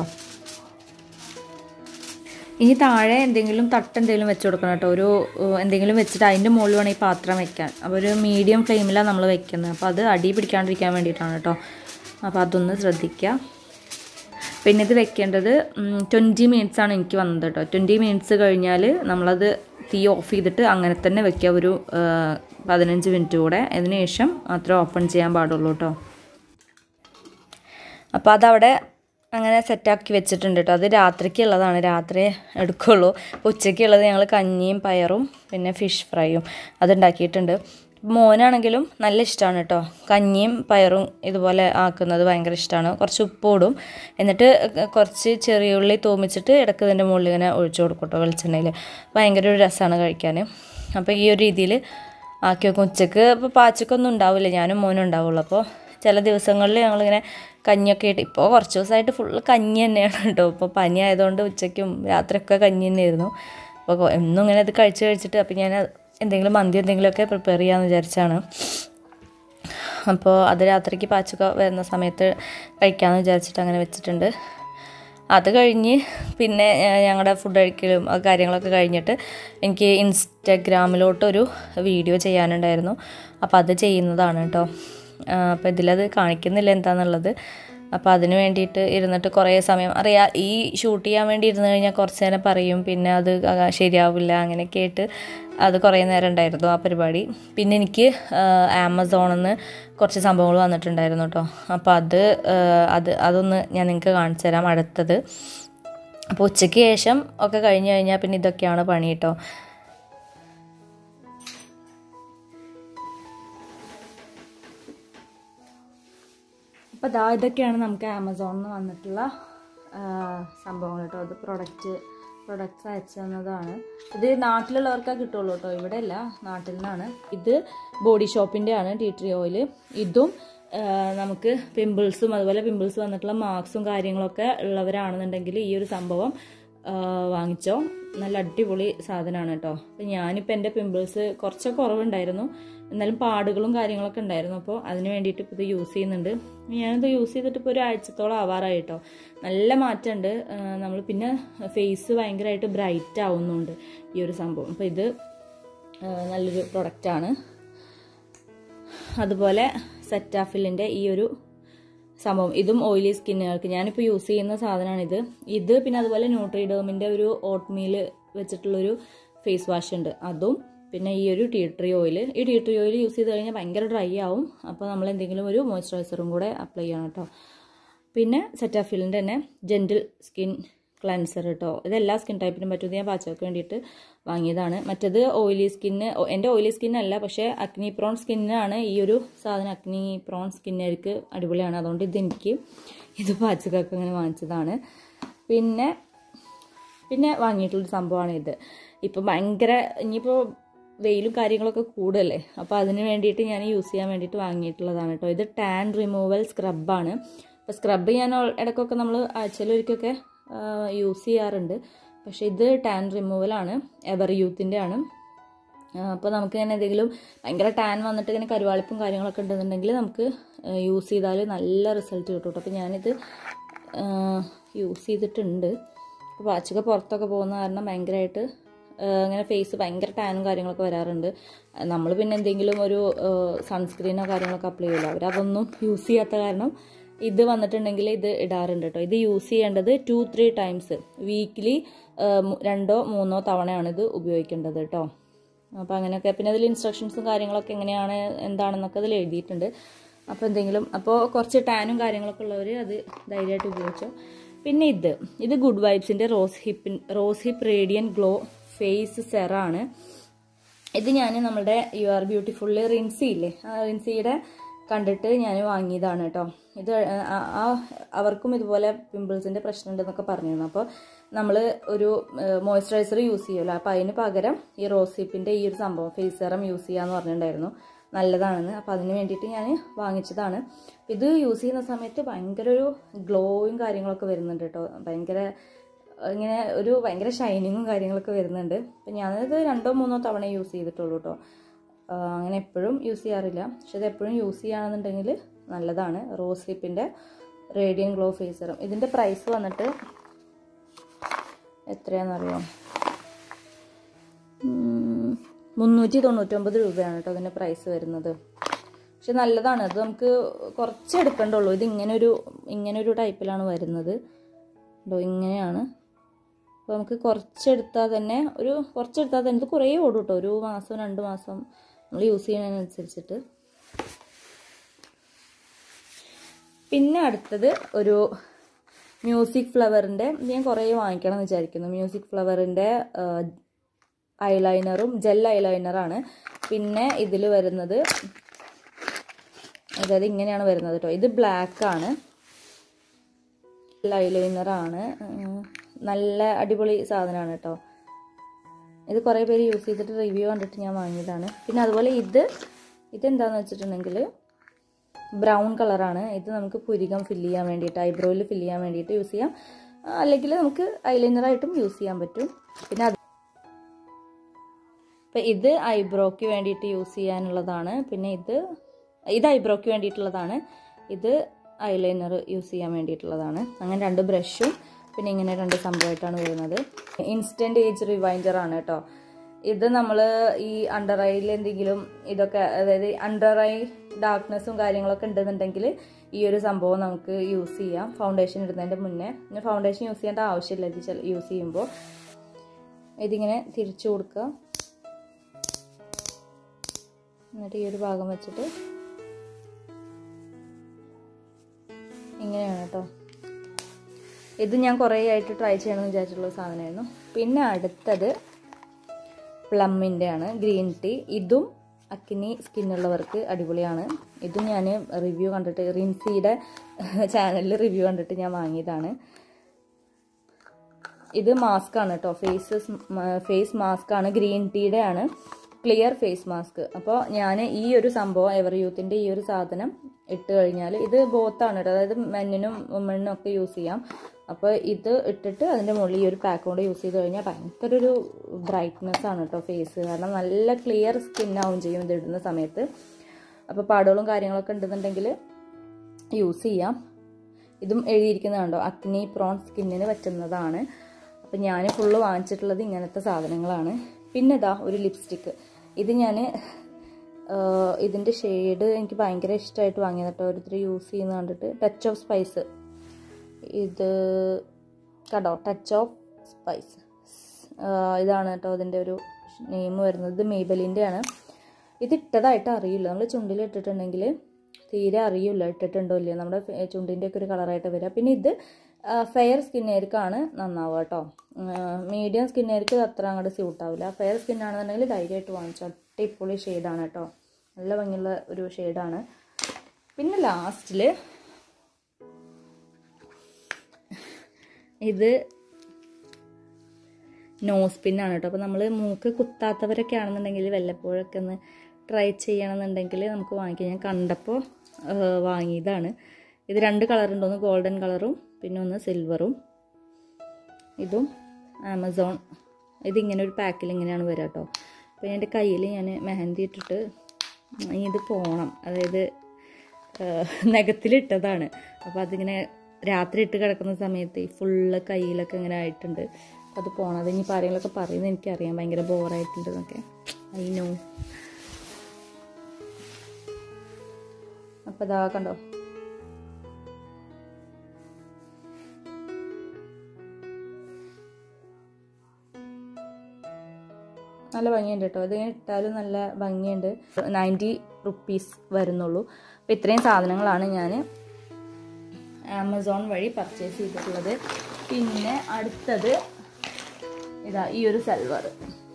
A: ഇനി താഴെ എന്തെങ്കിലും തട്ട് എന്തെങ്കിലും വെച്ച് കൊടുക്കണം കേട്ടോ ഒരു ഏഹ്, എന്തെങ്കിലും വെച്ചിട്ട് അതിൻ്റെ മുകളിൽ വേണം ഈ പാത്രം വെക്കാൻ അപ്പോൾ ഒരു മീഡിയം ഫ്ലെയിമിലാണ് നമ്മൾ വെക്കുന്നത് അപ്പോൾ അത് അടി പിടിക്കാണ്ടിരിക്കാൻ വേണ്ടിയിട്ടാണ് കേട്ടോ അപ്പോൾ അതൊന്ന് ശ്രദ്ധിക്കുക പിന്നെ ഇത് വെക്കേണ്ടത് ട്വൻറ്റി മിനിറ്റ്സ് ആണ് എനിക്ക് വന്നത് കേട്ടോ ട്വൻറ്റി മിനിറ്റ്സ് കഴിഞ്ഞാൽ നമ്മളത് തീ ഓഫ് ചെയ്തിട്ട് അങ്ങനെ തന്നെ വെക്കുക ഒരു ആ, പതിനഞ്ച് മിനിറ്റ് കൂടെ അതിന് ശേഷം മാത്രമേ ഓപ്പൺ ചെയ്യാൻ പാടുള്ളൂ കേട്ടോ അപ്പോൾ അതവിടെ അങ്ങനെ സെറ്റാക്കി വെച്ചിട്ടുണ്ട് കേട്ടോ അത് രാത്രിക്കുള്ളതാണ് രാത്രി എടുക്കുള്ളൂ അപ്പോൾ ഉച്ചയ്ക്കുള്ളത് ഞങ്ങൾ കഞ്ഞിയും പയറും പിന്നെ ഫിഷ് ഫ്രൈയും അതുണ്ടാക്കിയിട്ടുണ്ട് മോനാണെങ്കിലും നല്ല ഇഷ്ടമാണ് കേട്ടോ കഞ്ഞിയും പയറും ഇതുപോലെ ആക്കുന്നത് ഭയങ്കര ഇഷ്ടമാണ് കുറച്ച് ഉപ്പ് ഇടും എന്നിട്ട് കുറച്ച് ചെറിയ ഉള്ളി തൂമിച്ചിട്ട് ഇടയ്ക്ക് ഇതിൻ്റെ മുകളിൽ ഇങ്ങനെ ഒഴിച്ചു കൊടുക്കും കേട്ടോ വെളിച്ചെണ്ണയിൽ ഭയങ്കര ഒരു രസമാണ് കഴിക്കാൻ അപ്പോൾ ഈ ഒരു രീതിയിൽ ആക്കി വെക്കും ഉച്ചക്ക് ഇപ്പോൾ പാച്ചക്കൊന്നും ഉണ്ടാവില്ല ഞാനും മോനും ഉണ്ടാവുള്ളൂ അപ്പോൾ ചില ദിവസങ്ങളിൽ ഞങ്ങളിങ്ങനെ കഞ്ഞിയൊക്കെ ഇട്ട് ഇപ്പോൾ കുറച്ച് ദിവസമായിട്ട് ഫുള്ള് കഞ്ഞി തന്നെയാണ് കേട്ടോ ഇപ്പോൾ പനി ആയതുകൊണ്ട് ഉച്ചയ്ക്കും രാത്രിയൊക്കെ കഞ്ഞി തന്നെയായിരുന്നു അപ്പോൾ കൊ- എന്നും ഇങ്ങനെ ഇത് കഴിച്ച് കഴിച്ചിട്ട് അപ്പോൾ ഞാൻ എന്തെങ്കിലും മന്തി എന്തെങ്കിലുമൊക്കെ പ്രിപ്പയർ ചെയ്യാമെന്ന് വിചാരിച്ചാണ് അപ്പോൾ അത് രാത്രിക്ക് പാച്ചൊക്കെ വരുന്ന സമയത്ത് കഴിക്കാമെന്ന് വിചാരിച്ചിട്ട് അങ്ങനെ വെച്ചിട്ടുണ്ട് അത് കഴിഞ്ഞ് പിന്നെ ഏഹ്, ഞങ്ങളുടെ ഫുഡ് കഴിക്കലും ആ കാര്യങ്ങളൊക്കെ കഴിഞ്ഞിട്ട് എനിക്ക് ഇൻസ്റ്റഗ്രാമിലോട്ടൊരു വീഡിയോ ചെയ്യാനുണ്ടായിരുന്നു അപ്പോൾ അത് ചെയ്യുന്നതാണ് കേട്ടോ അപ്പോൾ ഇതിലത് കാണിക്കുന്നില്ല എന്താണെന്നുള്ളത് അപ്പോൾ അതിന് വേണ്ടിയിട്ട് ഇരുന്നിട്ട് കുറേ സമയം അറിയാം ഈ ഷൂട്ട് ചെയ്യാൻ വേണ്ടി ഇരുന്ന് കഴിഞ്ഞാൽ കുറച്ച് നേരം പറയും പിന്നെ അത് ആ- ശരിയാവില്ല അങ്ങനെയൊക്കെ ആയിട്ട് അത് കുറേ നേരം ഉണ്ടായിരുന്നു ആ പരിപാടി പിന്നെ എനിക്ക് ആമസോണിൽ നിന്ന് കുറച്ച് സംഭവങ്ങൾ വന്നിട്ടുണ്ടായിരുന്നു കേട്ടോ അപ്പോൾ അത് ആ, അത് അതൊന്ന് ഞാൻ നിങ്ങൾക്ക് കാണിച്ചു തരാം അടുത്തത് അപ്പോൾ ഉച്ചയ്ക്ക് ശേഷം ഒക്കെ കഴിഞ്ഞ് കഴിഞ്ഞാൽ പിന്നെ ഇതൊക്കെയാണ് പണി കേട്ടോ അപ്പോൾ ദാ ഇതൊക്കെയാണ് നമുക്ക് ആമസോണിൽ നിന്ന് വന്നിട്ടുള്ള ആ, സംഭവങ്ങൾ കേട്ടോ അത് പ്രൊഡക്റ്റ് പ്രൊഡക്റ്റ്സ് അയച്ചു തന്നതാണ് ഇത് നാട്ടിലുള്ളവർക്കേ കിട്ടുള്ളൂ കേട്ടോ ഇവിടെ അല്ല നാട്ടിൽ നിന്നാണ് ഇത് ബോഡി ഷോപ്പിൻ്റെ ആണ് ടീ ട്രീ ഓയിൽ ഇതും ആ, നമുക്ക് പിമ്പിൾസും അതുപോലെ പിമ്പിൾസ് വന്നിട്ടുള്ള മാർക്സും കാര്യങ്ങളൊക്കെ ഉള്ളവരാണെന്നുണ്ടെങ്കിൽ ഈ ഒരു സംഭവം ആ, വാങ്ങിച്ചോ നല്ല അടിപൊളി സാധനമാണ് കേട്ടോ അപ്പം ഞാനിപ്പോൾ എൻ്റെ പിമ്പിൾസ് കുറച്ചൊക്കെ കുറവുണ്ടായിരുന്നു എന്നാലും പാടുകളും കാര്യങ്ങളൊക്കെ ഉണ്ടായിരുന്നു അപ്പോൾ അതിന് വേണ്ടിയിട്ട് ഇപ്പോൾ ഇത് യൂസ് ചെയ്യുന്നുണ്ട് ഞാനിത് യൂസ് ചെയ്തിട്ട് ഇപ്പോൾ ഒരു ആഴ്ചത്തോളം ആവാറായി കേട്ടോ നല്ല മാറ്റമുണ്ട് നമ്മൾ പിന്നെ ഫേസ് ഭയങ്കരമായിട്ട് ബ്രൈറ്റ് ആവുന്നുണ്ട് ഈ ഒരു സംഭവം അപ്പോൾ ഇത് ആ, നല്ലൊരു പ്രൊഡക്റ്റാണ് അതുപോലെ സെറ്റാഫിലിൻ്റെ ഈ ഒരു സംഭവം ഇതും ഓയിലി സ്കിന്നുകൾക്ക് ഞാനിപ്പോൾ യൂസ് ചെയ്യുന്ന സാധനമാണിത് ഇത് പിന്നെ അതുപോലെ ന്യൂട്രിഡോമിൻ്റെ ഒരു ഓട്ട്മീൽ വെച്ചിട്ടുള്ളൊരു ഫേസ് വാഷ് ഉണ്ട് അതും പിന്നെ ഈ ഒരു ടീ ട്രീ ഓയിൽ ഈ ടീ ട്രീ ഓയിൽ യൂസ് ചെയ്ത് കഴിഞ്ഞാൽ ഭയങ്കര ഡ്രൈ ആവും അപ്പോൾ നമ്മൾ എന്തെങ്കിലും ഒരു മോയ്സ്ചറൈസറും കൂടെ അപ്ലൈ ചെയ്യണം കേട്ടോ പിന്നെ സെറ്റാഫിലിൻ്റെ തന്നെ ജെൻറ്റിൽ സ്കിൻ ക്ലൻസർ കേട്ടോ ഇത് എല്ലാ സ്കിൻ ടൈപ്പിനും പറ്റും ഇത് ഞാൻ പാച്ചകൾക്ക് വേണ്ടിയിട്ട് വാങ്ങിയതാണ് മറ്റത് ഓയിലി സ്കിന്ന് എൻ്റെ ഓയിലി സ്കിന്നല്ല പക്ഷേ അക്നി പ്രോൺ സ്കിന്നാണ് ഈ ഒരു സാധനം അക്നി പ്രോൺ സ്കിന്നർക്ക് അടിപൊളിയാണ് അതുകൊണ്ട് ഇത് എനിക്ക് ഇത് പാച്ചകൾക്ക് അങ്ങനെ വാങ്ങിച്ചതാണ് പിന്നെ പിന്നെ വാങ്ങിയിട്ടുള്ളൊരു സംഭവമാണ് ഇത് ഇപ്പം ഭയങ്കര ഇനിയിപ്പോൾ വെയിലും കാര്യങ്ങളൊക്കെ കൂടുതലല്ലേ അപ്പോൾ അതിന് വേണ്ടിയിട്ട് ഞാൻ യൂസ് ചെയ്യാൻ വേണ്ടിയിട്ട് വാങ്ങിയിട്ടുള്ളതാണ് കേട്ടോ ഇത് ടാൻ റിമൂവൽ സ്ക്രബാണ് അപ്പോൾ സ്ക്രബ് ഞാൻ ഓൾ- ഇടയ്ക്കൊക്കെ നമ്മൾ ആഴ്ചയിലൊരിക്കൊക്കെ യൂസ് ചെയ്യാറുണ്ട് പക്ഷേ ഇത് ടാൻ റിമൂവലാണ് എവർ യൂത്തിൻ്റെ ആണ് അപ്പോൾ നമുക്ക് ഇങ്ങനെ എന്തെങ്കിലും ഭയങ്കര ടാൻ വന്നിട്ട് ഇങ്ങനെ കരുവാളിപ്പും കാര്യങ്ങളൊക്കെ ഉണ്ടെന്നുണ്ടെങ്കിൽ നമുക്ക് യൂസ് ചെയ്താൽ നല്ല റിസൾട്ട് കിട്ടും കേട്ടോ അപ്പോൾ ഞാനിത് യൂസ് ചെയ്തിട്ടുണ്ട് അപ്പോൾ വാച്ചൊക്കെ പുറത്തൊക്കെ പോകുന്ന കാരണം ഭയങ്കരമായിട്ട് ഇങ്ങനെ ഫേസ് ഭയങ്കര ടാനും കാര്യങ്ങളൊക്കെ വരാറുണ്ട് നമ്മൾ പിന്നെ എന്തെങ്കിലും ഒരു സൺസ്ക്രീനോ കാര്യങ്ങളൊക്കെ അപ്ലൈ ചെയ്യില്ല അവരതൊന്നും യൂസ് ചെയ്യാത്ത കാരണം ഇത് വന്നിട്ടുണ്ടെങ്കിൽ ഇത് ഇടാറുണ്ട് കേട്ടോ ഇത് യൂസ് ചെയ്യേണ്ടത് ടു ത്രീ ടൈംസ് വീക്കിലി രണ്ടോ മൂന്നോ തവണയാണ് ഇത് ഉപയോഗിക്കേണ്ടത് കേട്ടോ അപ്പോൾ അങ്ങനെയൊക്കെ പിന്നെ അതിൽ ഇൻസ്ട്രക്ഷൻസും കാര്യങ്ങളൊക്കെ എങ്ങനെയാണ് എന്താണെന്നൊക്കെ അതിൽ എഴുതിയിട്ടുണ്ട് അപ്പോൾ എന്തെങ്കിലും അപ്പോൾ കുറച്ച് ടാനും കാര്യങ്ങളൊക്കെ ഉള്ളവർ അത് ധൈര്യമായിട്ട് ഉപയോഗിച്ചോ പിന്നെ ഇത് ഇത് ഗുഡ് വൈബ്സിൻ്റെ റോസ് ഹിപ്പിൻ rose hip radiant glow face സെറാണ് ഇത് ഞാൻ നമ്മുടെ യു ആർ ബ്യൂട്ടിഫുള്ളി റിൻസി ഇല്ലേ ആ റിൻസിയുടെ കണ്ടിട്ട് ഞാൻ വാങ്ങിയതാണ് കേട്ടോ ഇത് ആ- ആ അവർക്കും ഇതുപോലെ പിമ്പിൾസിൻ്റെ പ്രശ്നം ഉണ്ടെന്നൊക്കെ പറഞ്ഞിരുന്നു അപ്പോൾ നമ്മൾ ഒരു മോയ്സ്ചറൈസർ യൂസ് ചെയ്യുമല്ലോ അപ്പോൾ അതിന് പകരം ഈ റോസ് ഹിപ്പിൻ്റെ ഈ ഒരു സംഭവം ഫേസ് സെറം യൂസ് ചെയ്യാന്ന് പറഞ്ഞിട്ടുണ്ടായിരുന്നു നല്ലതാണെന്ന് അപ്പോൾ അതിന് വേണ്ടിയിട്ട് ഞാൻ വാങ്ങിച്ചതാണ് ഇത് യൂസ് ചെയ്യുന്ന സമയത്ത് ഭയങ്കര ഒരു ഗ്ലോയും കാര്യങ്ങളൊക്കെ വരുന്നുണ്ട് കേട്ടോ ഭയങ്കര ഇങ്ങനെ ഒരു ഭയങ്കര ഷൈനിങ്ങും കാര്യങ്ങളൊക്കെ വരുന്നുണ്ട് അപ്പം ഞാനത് രണ്ടോ മൂന്നോ തവണ യൂസ് ചെയ്തിട്ടുള്ളൂ കേട്ടോ ആ, അങ്ങനെ എപ്പോഴും യൂസ് ചെയ്യാറില്ല പക്ഷെ ഇത് എപ്പോഴും യൂസ് ചെയ്യുകയാണെന്നുണ്ടെങ്കിൽ നല്ലതാണ് റോസ് ഹിപ്പിൻ്റെ റേഡിയൻ ഗ്ലോ ഫേസറും ഇതിൻ്റെ പ്രൈസ് വന്നിട്ട് എത്രയാണെന്നറിയോ ഉം, മുന്നൂറ്റി തൊണ്ണൂറ്റൊമ്പത് രൂപയാണ് കേട്ടോ അതിൻ്റെ പ്രൈസ് വരുന്നത് പക്ഷെ നല്ലതാണ് അത് നമുക്ക് കുറച്ച് എടുക്കണ്ടുള്ളൂ ഇത് ഇങ്ങനെ ഒരു ഇങ്ങനെ ഒരു ടൈപ്പിലാണ് വരുന്നത് കേട്ടോ ഇങ്ങനെയാണ് അപ്പോൾ നമുക്ക് കുറച്ചെടുത്താൽ തന്നെ ഒരു കുറച്ചെടുത്താൽ തന്നെ ഇത് കുറേ ഓടും കേട്ടോ ഒരു മാസം രണ്ട് മാസം നമ്മൾ യൂസ് ചെയ്യുന്നതിനനുസരിച്ചിട്ട് പിന്നെ അടുത്തത് ഒരു മ്യൂസിക് ഫ്ലവറിൻ്റെ ഞാൻ കുറേ വാങ്ങിക്കണം എന്ന് വിചാരിക്കുന്നു മ്യൂസിക് ഫ്ലവറിൻ്റെ ഐലൈനറും ജെൽ ഐലൈനറാണ് പിന്നെ ഇതിൽ വരുന്നത് അതായത് ഇങ്ങനെയാണ് വരുന്നത് കേട്ടോ ഇത് ബ്ലാക്ക് ആണ് ഐലൈനറാണ് നല്ല അടിപൊളി സാധനമാണ് കേട്ടോ ഇത് കുറേ പേര് യൂസ് ചെയ്തിട്ട് റിവ്യൂ കണ്ടിട്ട് ഞാൻ വാങ്ങിയതാണ് പിന്നെ അതുപോലെ ഇത് ഇതെന്താണെന്ന് വെച്ചിട്ടുണ്ടെങ്കിൽ ബ്രൗൺ കളറാണ് ഇത് നമുക്ക് പുരികം ഫില്ല് ചെയ്യാൻ വേണ്ടിയിട്ട് ഐബ്രോയിൽ ഫില്ല് ചെയ്യാൻ വേണ്ടിയിട്ട് യൂസ് ചെയ്യാം ആ, അല്ലെങ്കിൽ നമുക്ക് ഐലൈനറായിട്ടും യൂസ് ചെയ്യാൻ പറ്റും പിന്നെ അത് അപ്പം ഇത് ഐബ്രോയ്ക്ക് വേണ്ടിയിട്ട് യൂസ് ചെയ്യാനുള്ളതാണ് പിന്നെ ഇത് ഇത് ഐബ്രോയ്ക്ക് വേണ്ടിയിട്ടുള്ളതാണ് ഇത് ഐലൈനർ യൂസ് ചെയ്യാൻ വേണ്ടിയിട്ടുള്ളതാണ് അങ്ങനെ രണ്ട് ബ്രഷും പിന്നെ ഇങ്ങനെ രണ്ട് സംഭവമായിട്ടാണ് വരുന്നത് ഇൻസ്റ്റൻറ്റ് ഏജ് റിവൈൻഡർ ആണ് കേട്ടോ ഇത് നമ്മൾ ഈ അണ്ടർ ഐയിൽ എന്തെങ്കിലും ഇതൊക്കെ അതായത് അണ്ടർ ഐ ഡാർക്ക്നെസ്സും കാര്യങ്ങളൊക്കെ ഉണ്ടെന്നുണ്ടെങ്കിൽ ഈ ഒരു സംഭവം നമുക്ക് യൂസ് ചെയ്യാം ഫൗണ്ടേഷൻ ഇടുന്നതിൻ്റെ മുന്നേ പിന്നെ ഫൗണ്ടേഷൻ യൂസ് ചെയ്യേണ്ട ആവശ്യമില്ല ഇത് യൂസ് ചെയ്യുമ്പോൾ ഇതിങ്ങനെ തിരിച്ചു കൊടുക്കുക എന്നിട്ട് ഈ ഒരു ഭാഗം വെച്ചിട്ട് ഇങ്ങനെയാണ് കേട്ടോ ഇത് ഞാൻ കുറേ ആയിട്ട് ട്രൈ ചെയ്യണമെന്ന് വിചാരിച്ചിട്ടുള്ള സാധനമായിരുന്നു പിന്നെ അടുത്തത് പ്ലമ്മിൻ്റെ ആണ് ഗ്രീൻ ടീ ഇതും അക്കിനി സ്കിന്നുള്ളവർക്ക് അടിപൊളിയാണ് ഇതും ഞാൻ റിവ്യൂ കണ്ടിട്ട് റിൻസിയുടെ ചാനലിൽ റിവ്യൂ കണ്ടിട്ട് ഞാൻ വാങ്ങിയതാണ് ഇത് മാസ്ക് ആണ് കേട്ടോ ഫേസ് ഫേസ് മാസ്ക് ആണ് ഗ്രീൻ ടീയുടെ ആണ് ക്ലിയർ ഫേസ് മാസ്ക് അപ്പോൾ ഞാൻ ഈ ഒരു സംഭവം എവർ യൂത്തിൻ്റെ ഈ ഒരു സാധനം ഇട്ട് കഴിഞ്ഞാൽ ഇത് ബോത്താണ് കേട്ടോ അതായത് മെന്നിനും വുമണിനും ഒക്കെ യൂസ് ചെയ്യാം അപ്പോൾ ഇത് ഇട്ടിട്ട് അതിൻ്റെ മുകളിൽ ഈ ഒരു പാക്ക് കൊണ്ട് യൂസ് ചെയ്ത് കഴിഞ്ഞാൽ ഭയങ്കര ഒരു ബ്രൈറ്റ്നെസ് ആണ് കേട്ടോ ഫേസ് കാരണം നല്ല ക്ലിയർ സ്കിന്നാവും ചെയ്യും ഇത് ഇടുന്ന സമയത്ത് അപ്പോൾ പാടുകളും കാര്യങ്ങളൊക്കെ ഉണ്ടെന്നുണ്ടെങ്കിൽ യൂസ് ചെയ്യാം ഇതും എഴുതിയിരിക്കുന്നത് കണ്ടോ അഗ്നി പ്രോൺ സ്കിന്നിന് പറ്റുന്നതാണ് അപ്പം ഞാൻ ഫുള്ള് വാങ്ങിച്ചിട്ടുള്ളത് ഇങ്ങനത്തെ സാധനങ്ങളാണ് പിന്നെ ഇതാ ഒരു ലിപ്സ്റ്റിക്ക് ഇത് ഞാൻ ഇതിൻ്റെ ഷെയ്ഡ് എനിക്ക് ഭയങ്കര ഇഷ്ടമായിട്ട് വാങ്ങിയത് കേട്ടോ ഓരോരുത്തർ യൂസ് ചെയ്യുന്ന കണ്ടിട്ട് ടച്ച് ഓഫ് സ്പൈസ് ഇത് കണ്ടോ ടച്ച് ഓഫ് സ്പൈസ് ഇതാണ് കേട്ടോ അതിൻ്റെ ഒരു നെയിം വരുന്നത് ഇത് മെയ്ബലിൻ്റെ ആണ് ഇത് ഇട്ടതായിട്ട് അറിയില്ല നമ്മൾ ചുണ്ടിൽ ഇട്ടിട്ടുണ്ടെങ്കിൽ തീരെ അറിയില്ല ഇട്ടിട്ടുണ്ടോ ഇല്ലയോ നമ്മുടെ ഫെ- ചുണ്ടിൻ്റെ ഒക്കെ ഒരു കളറായിട്ട് വരിക പിന്നെ ഇത് ഫെയർ സ്കിന്നുകാർക്കാണ് നന്നാവുക കേട്ടോ മീഡിയം സ്കിന്നുകാർക്ക് അത്ര അങ്ങോട്ട് സ്യൂട്ട് ആവില്ല ഫെയർ സ്കിന്നാണെന്നുണ്ടെങ്കിൽ ധൈര്യമായിട്ട് വാങ്ങിച്ചോ അടിപൊളി ഷെയ്ഡാണ് കേട്ടോ നല്ല ഭംഗിയുള്ള ഒരു ഷെയ്ഡാണ് പിന്നെ ലാസ്റ്റിൽ ഇത് നോസ് പിന്നാണ് കേട്ടോ അപ്പോൾ നമ്മൾ മൂക്ക് കുത്താത്തവരൊക്കെ ആണെന്നുണ്ടെങ്കിൽ വല്ലപ്പോഴൊക്കെ ഒന്ന് ട്രൈ ചെയ്യണമെന്നുണ്ടെങ്കിൽ നമുക്ക് വാങ്ങിക്കാം ഞാൻ കണ്ടപ്പോൾ വാങ്ങിയതാണ് ഇത് രണ്ട് കളറുണ്ട് ഒന്ന് ഗോൾഡൻ കളറും പിന്നെ ഒന്ന് സിൽവറും ഇതും ആമസോൺ ഇതിങ്ങനെ ഒരു പാക്കിൽ ഇങ്ങനെയാണ് വരിക കേട്ടോ അപ്പോൾ എൻ്റെ കയ്യിൽ ഞാൻ മെഹന്തി ഇട്ടിട്ട് ഇനി ഇത് പോകണം അതായത് നഖത്തിലിട്ടതാണ് അപ്പോൾ അതിങ്ങനെ രാത്രി ഇട്ട് കിടക്കുന്ന സമയത്ത് ഈ ഫുള്ള് കയ്യിലൊക്കെ ഇങ്ങനെ ആയിട്ടുണ്ട് അപ്പോൾ അത് പോകണം അത് ഇനിയിപ്പോൾ ആരെങ്കിലുമൊക്കെ പറയുന്നത് എനിക്കറിയാം ഭയങ്കര ബോറായിട്ടുണ്ട് എന്നൊക്കെ ഐ നോ അപ്പോൾ ഇതാ കണ്ടോ നല്ല ഭംഗിയുണ്ട് കേട്ടോ ഇതിങ്ങനെ ഇട്ടാലും നല്ല ഭംഗിയുണ്ട് നയൻറ്റി റുപ്പീസ് വരുന്നുള്ളൂ അപ്പോൾ ഇത്രയും സാധനങ്ങളാണ് ഞാൻ ആമസോൺ വഴി പർച്ചേസ് ചെയ്തിട്ടുള്ളത് പിന്നെ അടുത്തത് ഇതാ ഈ ഒരു സൽവാർ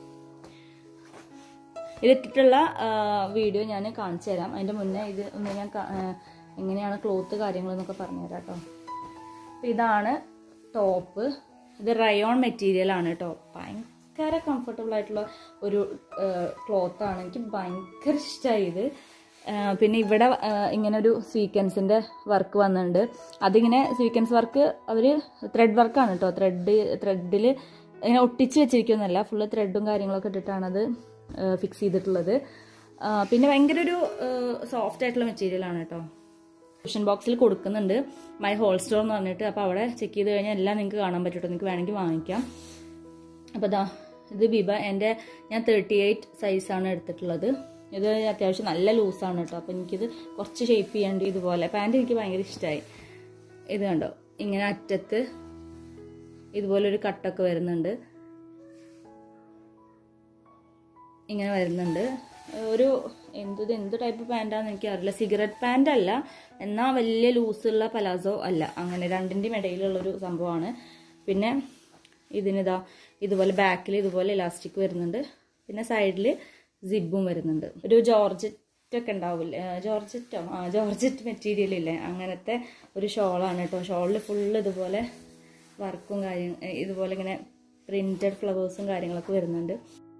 A: ഇതിട്ടിട്ടുള്ള വീഡിയോ ഞാൻ കാണിച്ചു തരാം അതിൻ്റെ മുന്നേ ഇത് ഒന്ന് ഞാൻ കാ- ആ, എങ്ങനെയാണ് ക്ലോത്ത് കാര്യങ്ങളെന്നൊക്കെ പറഞ്ഞുതരാം കേട്ടോ അപ്പോൾ ഇതാണ് ടോപ്പ് ഇത് റയോൺ മെറ്റീരിയൽ ആണ് കേട്ടോ ഭയങ്കര കംഫർട്ടബിൾ ആയിട്ടുള്ള ഒരു ക്ലോത്ത് ആണ് എനിക്ക് ഭയങ്കര ഇഷ്ടമായി ഇത് ആ, പിന്നെ ഇവിടെ ആ, ഇങ്ങനെ ഒരു സ്വീക്കൻസിൻ്റെ വർക്ക് വന്നിട്ടുണ്ട് അതിങ്ങനെ സ്വീക്കൻസ് വർക്ക് അവർ ത്രെഡ് വർക്കാണ് കേട്ടോ ത്രെഡ് ത്രെഡിൽ ഇങ്ങനെ ഒട്ടിച്ച് വെച്ചിരിക്കുന്നല്ല ഫുള്ള് ത്രെഡും കാര്യങ്ങളൊക്കെ ഇട്ടിട്ടാണത് ഫിക്സ് ചെയ്തിട്ടുള്ളത് ആ, പിന്നെ ഭയങ്കര ഒരു സോഫ്റ്റ് ആയിട്ടുള്ള മെറ്റീരിയൽ ആണ് കേട്ടോ ഡിസ്ക്രിപ്ഷൻ ബോക്സിൽ കൊടുക്കുന്നുണ്ട് മൈ ഹോൾ സ്റ്റോർ എന്ന് പറഞ്ഞിട്ട് അപ്പോൾ അവിടെ ചെക്ക് ചെയ്ത് കഴിഞ്ഞാൽ എല്ലാം നിങ്ങൾക്ക് കാണാൻ പറ്റും നിങ്ങൾക്ക് വേണമെങ്കിൽ വാങ്ങിക്കാം അപ്പോൾ ദാ ഇത് ബിബ എൻ്റെ ഞാൻ തേർട്ടി എയ്റ്റ് സൈസാണ് എടുത്തിട്ടുള്ളത് ഇത് അത്യാവശ്യം നല്ല ലൂസാണ് കേട്ടോ അപ്പോൾ എനിക്കിത് കുറച്ച് ഷേപ്പ് ചെയ്യാണ്ട് ഇതുപോലെ പാൻറ് എനിക്ക് ഭയങ്കര ഇഷ്ടമായി ഇത് കണ്ടോ ഇങ്ങനെ അറ്റത്ത് ഇതുപോലെ ഒരു കട്ടൊക്കെ വരുന്നുണ്ട് ഇങ്ങനെ വരുന്നുണ്ട് ഒരു എന്ത് ഇത് എന്ത് ടൈപ്പ് പാൻറ്റാന്ന് എനിക്കറിയില്ല സിഗരറ്റ് പാൻ്റ് അല്ല എന്നാൽ വലിയ ലൂസുള്ള പലാസോ അല്ല അങ്ങനെ രണ്ടിൻ്റെയും ഇടയിലുള്ളൊരു സംഭവമാണ് പിന്നെ ഇതിനിതാ ഇതുപോലെ ബാക്കിൽ ഇതുപോലെ ഇലാസ്റ്റിക് വരുന്നുണ്ട് പിന്നെ സൈഡിൽ സിബും വരുന്നുണ്ട് ഒരു ജോർജറ്റ് ഒക്കെ ഉണ്ടാവില്ലേ ആ, ജോർജറ്റോ ആ ജോർജറ്റ് മെറ്റീരിയൽ ഇല്ലേ അങ്ങനത്തെ ഒരു ഷോളാണ് കേട്ടോ ഷോളിൽ ഫുള്ള് ഇതുപോലെ വർക്കും കാര്യം ഇതുപോലെ ഇങ്ങനെ പ്രിൻറ്റഡ് ഫ്ലവേഴ്സും കാര്യങ്ങളൊക്കെ വരുന്നുണ്ട്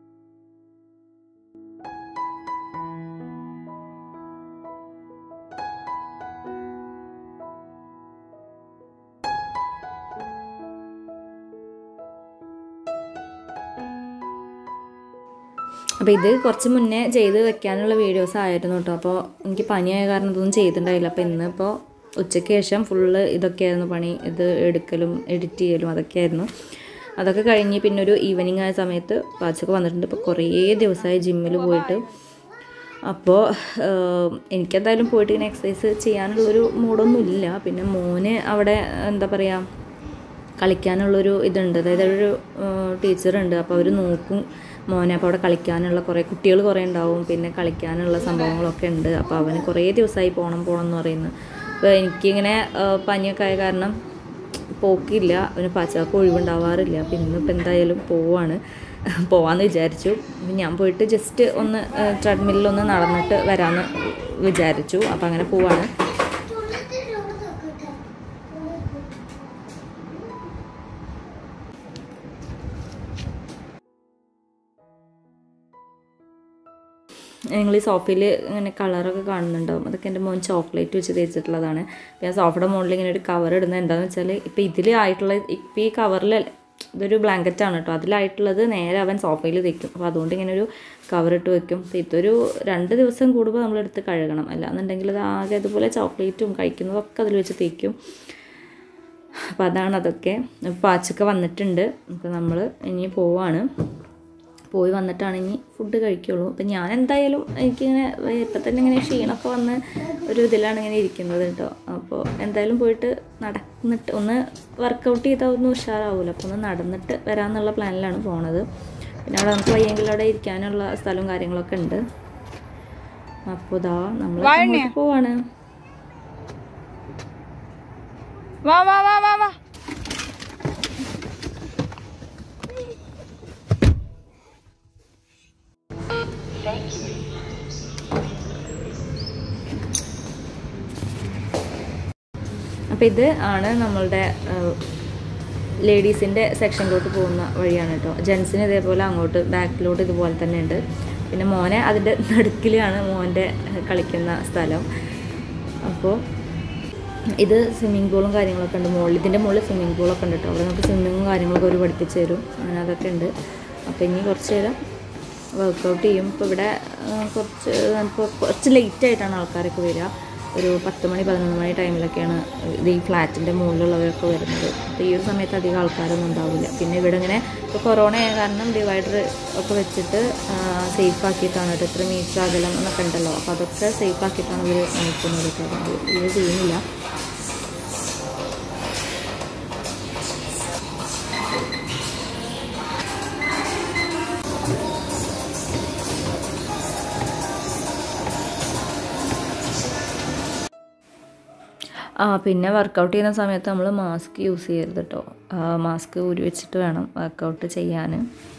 A: അപ്പോൾ ഇത് കുറച്ച് മുന്നേ ചെയ്ത് വെക്കാനുള്ള വീഡിയോസ് ആയിരുന്നു കേട്ടോ അപ്പോൾ എനിക്ക് പനിയായ കാരണം ഇതൊന്നും ചെയ്തിട്ടുണ്ടായില്ല അപ്പോൾ ഇന്നിപ്പോൾ ഉച്ചയ്ക്ക് ശേഷം ഫുള്ള് ഇതൊക്കെയായിരുന്നു പണി ഇത് എടുക്കലും എഡിറ്റ് ചെയ്യലും അതൊക്കെയായിരുന്നു അതൊക്കെ കഴിഞ്ഞ് പിന്നെ ഒരു ഈവനിങ് ആയ സമയത്ത് പാച്ചൊക്കെ വന്നിട്ടുണ്ട് ഇപ്പോൾ കുറേ ദിവസമായി ജിമ്മിൽ പോയിട്ട് അപ്പോൾ എനിക്കെന്തായാലും പോയിട്ട് ഇങ്ങനെ എക്സസൈസ് ചെയ്യാനുള്ളൊരു മൂഡൊന്നും ഇല്ല പിന്നെ മോന് അവിടെ എന്താ പറയുക കളിക്കാനുള്ളൊരു ഇതുണ്ട് അതായത് ഒരു ടീച്ചറുണ്ട് അപ്പോൾ അവർ നോക്കും മോനെ അപ്പോൾ അവിടെ കളിക്കാനുള്ള കുറേ കുട്ടികൾ കുറേ ഉണ്ടാവും പിന്നെ കളിക്കാനുള്ള സംഭവങ്ങളൊക്കെ ഉണ്ട് അപ്പോൾ അവന് കുറേ ദിവസമായി പോകണം പോകണം എന്ന് പറയുന്നു അപ്പോൾ എനിക്കിങ്ങനെ ആ, പനിയൊക്കെ ആയ കാരണം പോക്കില്ല അവന് പച്ചക്ക് ഒഴിവുണ്ടാവാറില്ല അപ്പോൾ ഇന്നിപ്പോൾ എന്തായാലും പോവാണ് പോവാന്ന് വിചാരിച്ചു അപ്പം ഞാൻ പോയിട്ട് ജസ്റ്റ് ഒന്ന് ട്രെഡ്മില്ലൊന്ന് നടന്നിട്ട് വരാമെന്ന് വിചാരിച്ചു അപ്പോൾ അങ്ങനെ പോവാണ് നിങ്ങൾ ഈ സോഫയിൽ ഇങ്ങനെ കളറൊക്കെ കാണുന്നുണ്ടാവും അതൊക്കെ എൻ്റെ മോൻ ചോക്ലേറ്റ് വെച്ച് തേച്ചിട്ടുള്ളതാണ് അപ്പോൾ ഞാൻ സോഫയുടെ മുകളിൽ ഇങ്ങനെ ഒരു കവർ ഇടുന്നത് എന്താണെന്ന് വെച്ചാൽ ഇപ്പോൾ ഇതിൽ ആയിട്ടുള്ള ഇപ്പോൾ ഈ കവറിൽ ഇതൊരു ബ്ലാങ്കറ്റ് ആണ് കേട്ടോ അതിലായിട്ടുള്ളത് നേരെ അവൻ സോഫയിൽ തേക്കും അപ്പോൾ അതുകൊണ്ട് ഇങ്ങനെ ഒരു കവർ ഇട്ട് വെക്കും അപ്പോൾ ഇതൊരു രണ്ട് ദിവസം കൂടുമ്പോൾ നമ്മളെടുത്ത് കഴുകണം അല്ലാന്നുണ്ടെങ്കിൽ അത് ആകെ അതുപോലെ ചോക്ലേറ്റും കഴിക്കുന്നതൊക്കെ അതിൽ വെച്ച് തേക്കും അപ്പോൾ അതാണ് അതൊക്കെ അപ്പോൾ പാച്ചൊക്കെ വന്നിട്ടുണ്ട് അപ്പോൾ നമ്മൾ ഇനി പോവാണ് പോയി വന്നിട്ടാണ് ഇനി ഫുഡ് കഴിക്കുള്ളൂ അപ്പം ഞാൻ എന്തായാലും എനിക്കിങ്ങനെ ഇപ്പം തന്നെ ഇങ്ങനെ ക്ഷീണമൊക്കെ വന്ന് ഒരു ഇതിലാണ് ഇങ്ങനെ ഇരിക്കുന്നത് കേട്ടോ അപ്പോൾ എന്തായാലും പോയിട്ട് നടന്നിട്ട് ഒന്ന് വർക്കൗട്ട് ചെയ്താൽ ഒന്ന് ഉഷാറാവുമല്ലോ അപ്പോൾ ഒന്ന് നടന്നിട്ട് വരാമെന്നുള്ള പ്ലാനിലാണ് പോണത് പിന്നെ അവിടെ നമുക്ക് വയ്യെങ്കിൽ അവിടെ ഇരിക്കാനുള്ള സ്ഥലവും കാര്യങ്ങളൊക്കെ ഉണ്ട് അപ്പോൾ ഇതാ നമ്മൾ അങ്ങോട്ട് പോവാണ്
B: വാ വാ വാ വാ വാ
A: അപ്പോൾ ഇത് ആണ് നമ്മളുടെ ലേഡീസിൻ്റെ സെക്ഷനിലോട്ട് പോകുന്ന വഴിയാണ് കേട്ടോ ജെൻസിന് ഇതേപോലെ അങ്ങോട്ട് ബാക്കിലോട്ട് ഇതുപോലെ തന്നെ ഉണ്ട് പിന്നെ മോനെ അതിൻ്റെ നടുക്കിലാണ് മോൻ്റെ കളിക്കുന്ന സ്ഥലം അപ്പോൾ ഇത് സ്വിമ്മിംഗ് പൂളും കാര്യങ്ങളൊക്കെ ഉണ്ട് മുകളിൽ ഇതിൻ്റെ മുകളിൽ സ്വിമ്മിംഗ് പൂളൊക്കെ ഉണ്ട് കേട്ടോ അവിടെ നമുക്ക് സ്വിമ്മിങ്ങും കാര്യങ്ങളൊക്കെ ഒരു പഠിപ്പിച്ച് തരും അങ്ങനെ അതൊക്കെ ഉണ്ട് അപ്പോൾ ഇനി കുറച്ച് നേരം വർക്കൗട്ട് ചെയ്യും ഇപ്പോൾ ഇവിടെ ആ, കുറച്ച് ഇപ്പോൾ കുറച്ച് ലേറ്റ് ആയിട്ടാണ് ആൾക്കാരൊക്കെ വരിക ഒരു പത്ത് മണി പതിനൊന്ന് മണി ടൈമിലൊക്കെയാണ് ഇത് ഈ ഫ്ലാറ്റിൻ്റെ മുകളിലുള്ളവരൊക്കെ വരുന്നത് അപ്പോൾ ഈ ഒരു സമയത്ത് അധികം ആൾക്കാരൊന്നും ഉണ്ടാവില്ല പിന്നെ ഇവിടെ ഇങ്ങനെ ഇപ്പോൾ കൊറോണ ആയ കാരണം ഡിവൈഡർ ഒക്കെ വെച്ചിട്ട് സേഫ് ആക്കിയിട്ടാണ് കേട്ടോ ഇത്ര മീറ്റർ അകലം എന്നൊക്കെ ഉണ്ടല്ലോ അപ്പോൾ അതൊക്കെ സേഫ് ആക്കിയിട്ടാണ് ഇവർ നോക്കുന്നത് കേട്ടോ അതുകൊണ്ട് ഇത് ചെയ്യുന്നില്ല ആ പിന്നെ വർക്കൗട്ട് ചെയ്യുന്ന സമയത്ത് നമ്മൾ മാസ്ക് യൂസ് ചെയ്യരുത് കേട്ടോ മാസ്ക് ഊരി വെച്ചിട്ട് വേണം വർക്കൗട്ട് ചെയ്യാൻ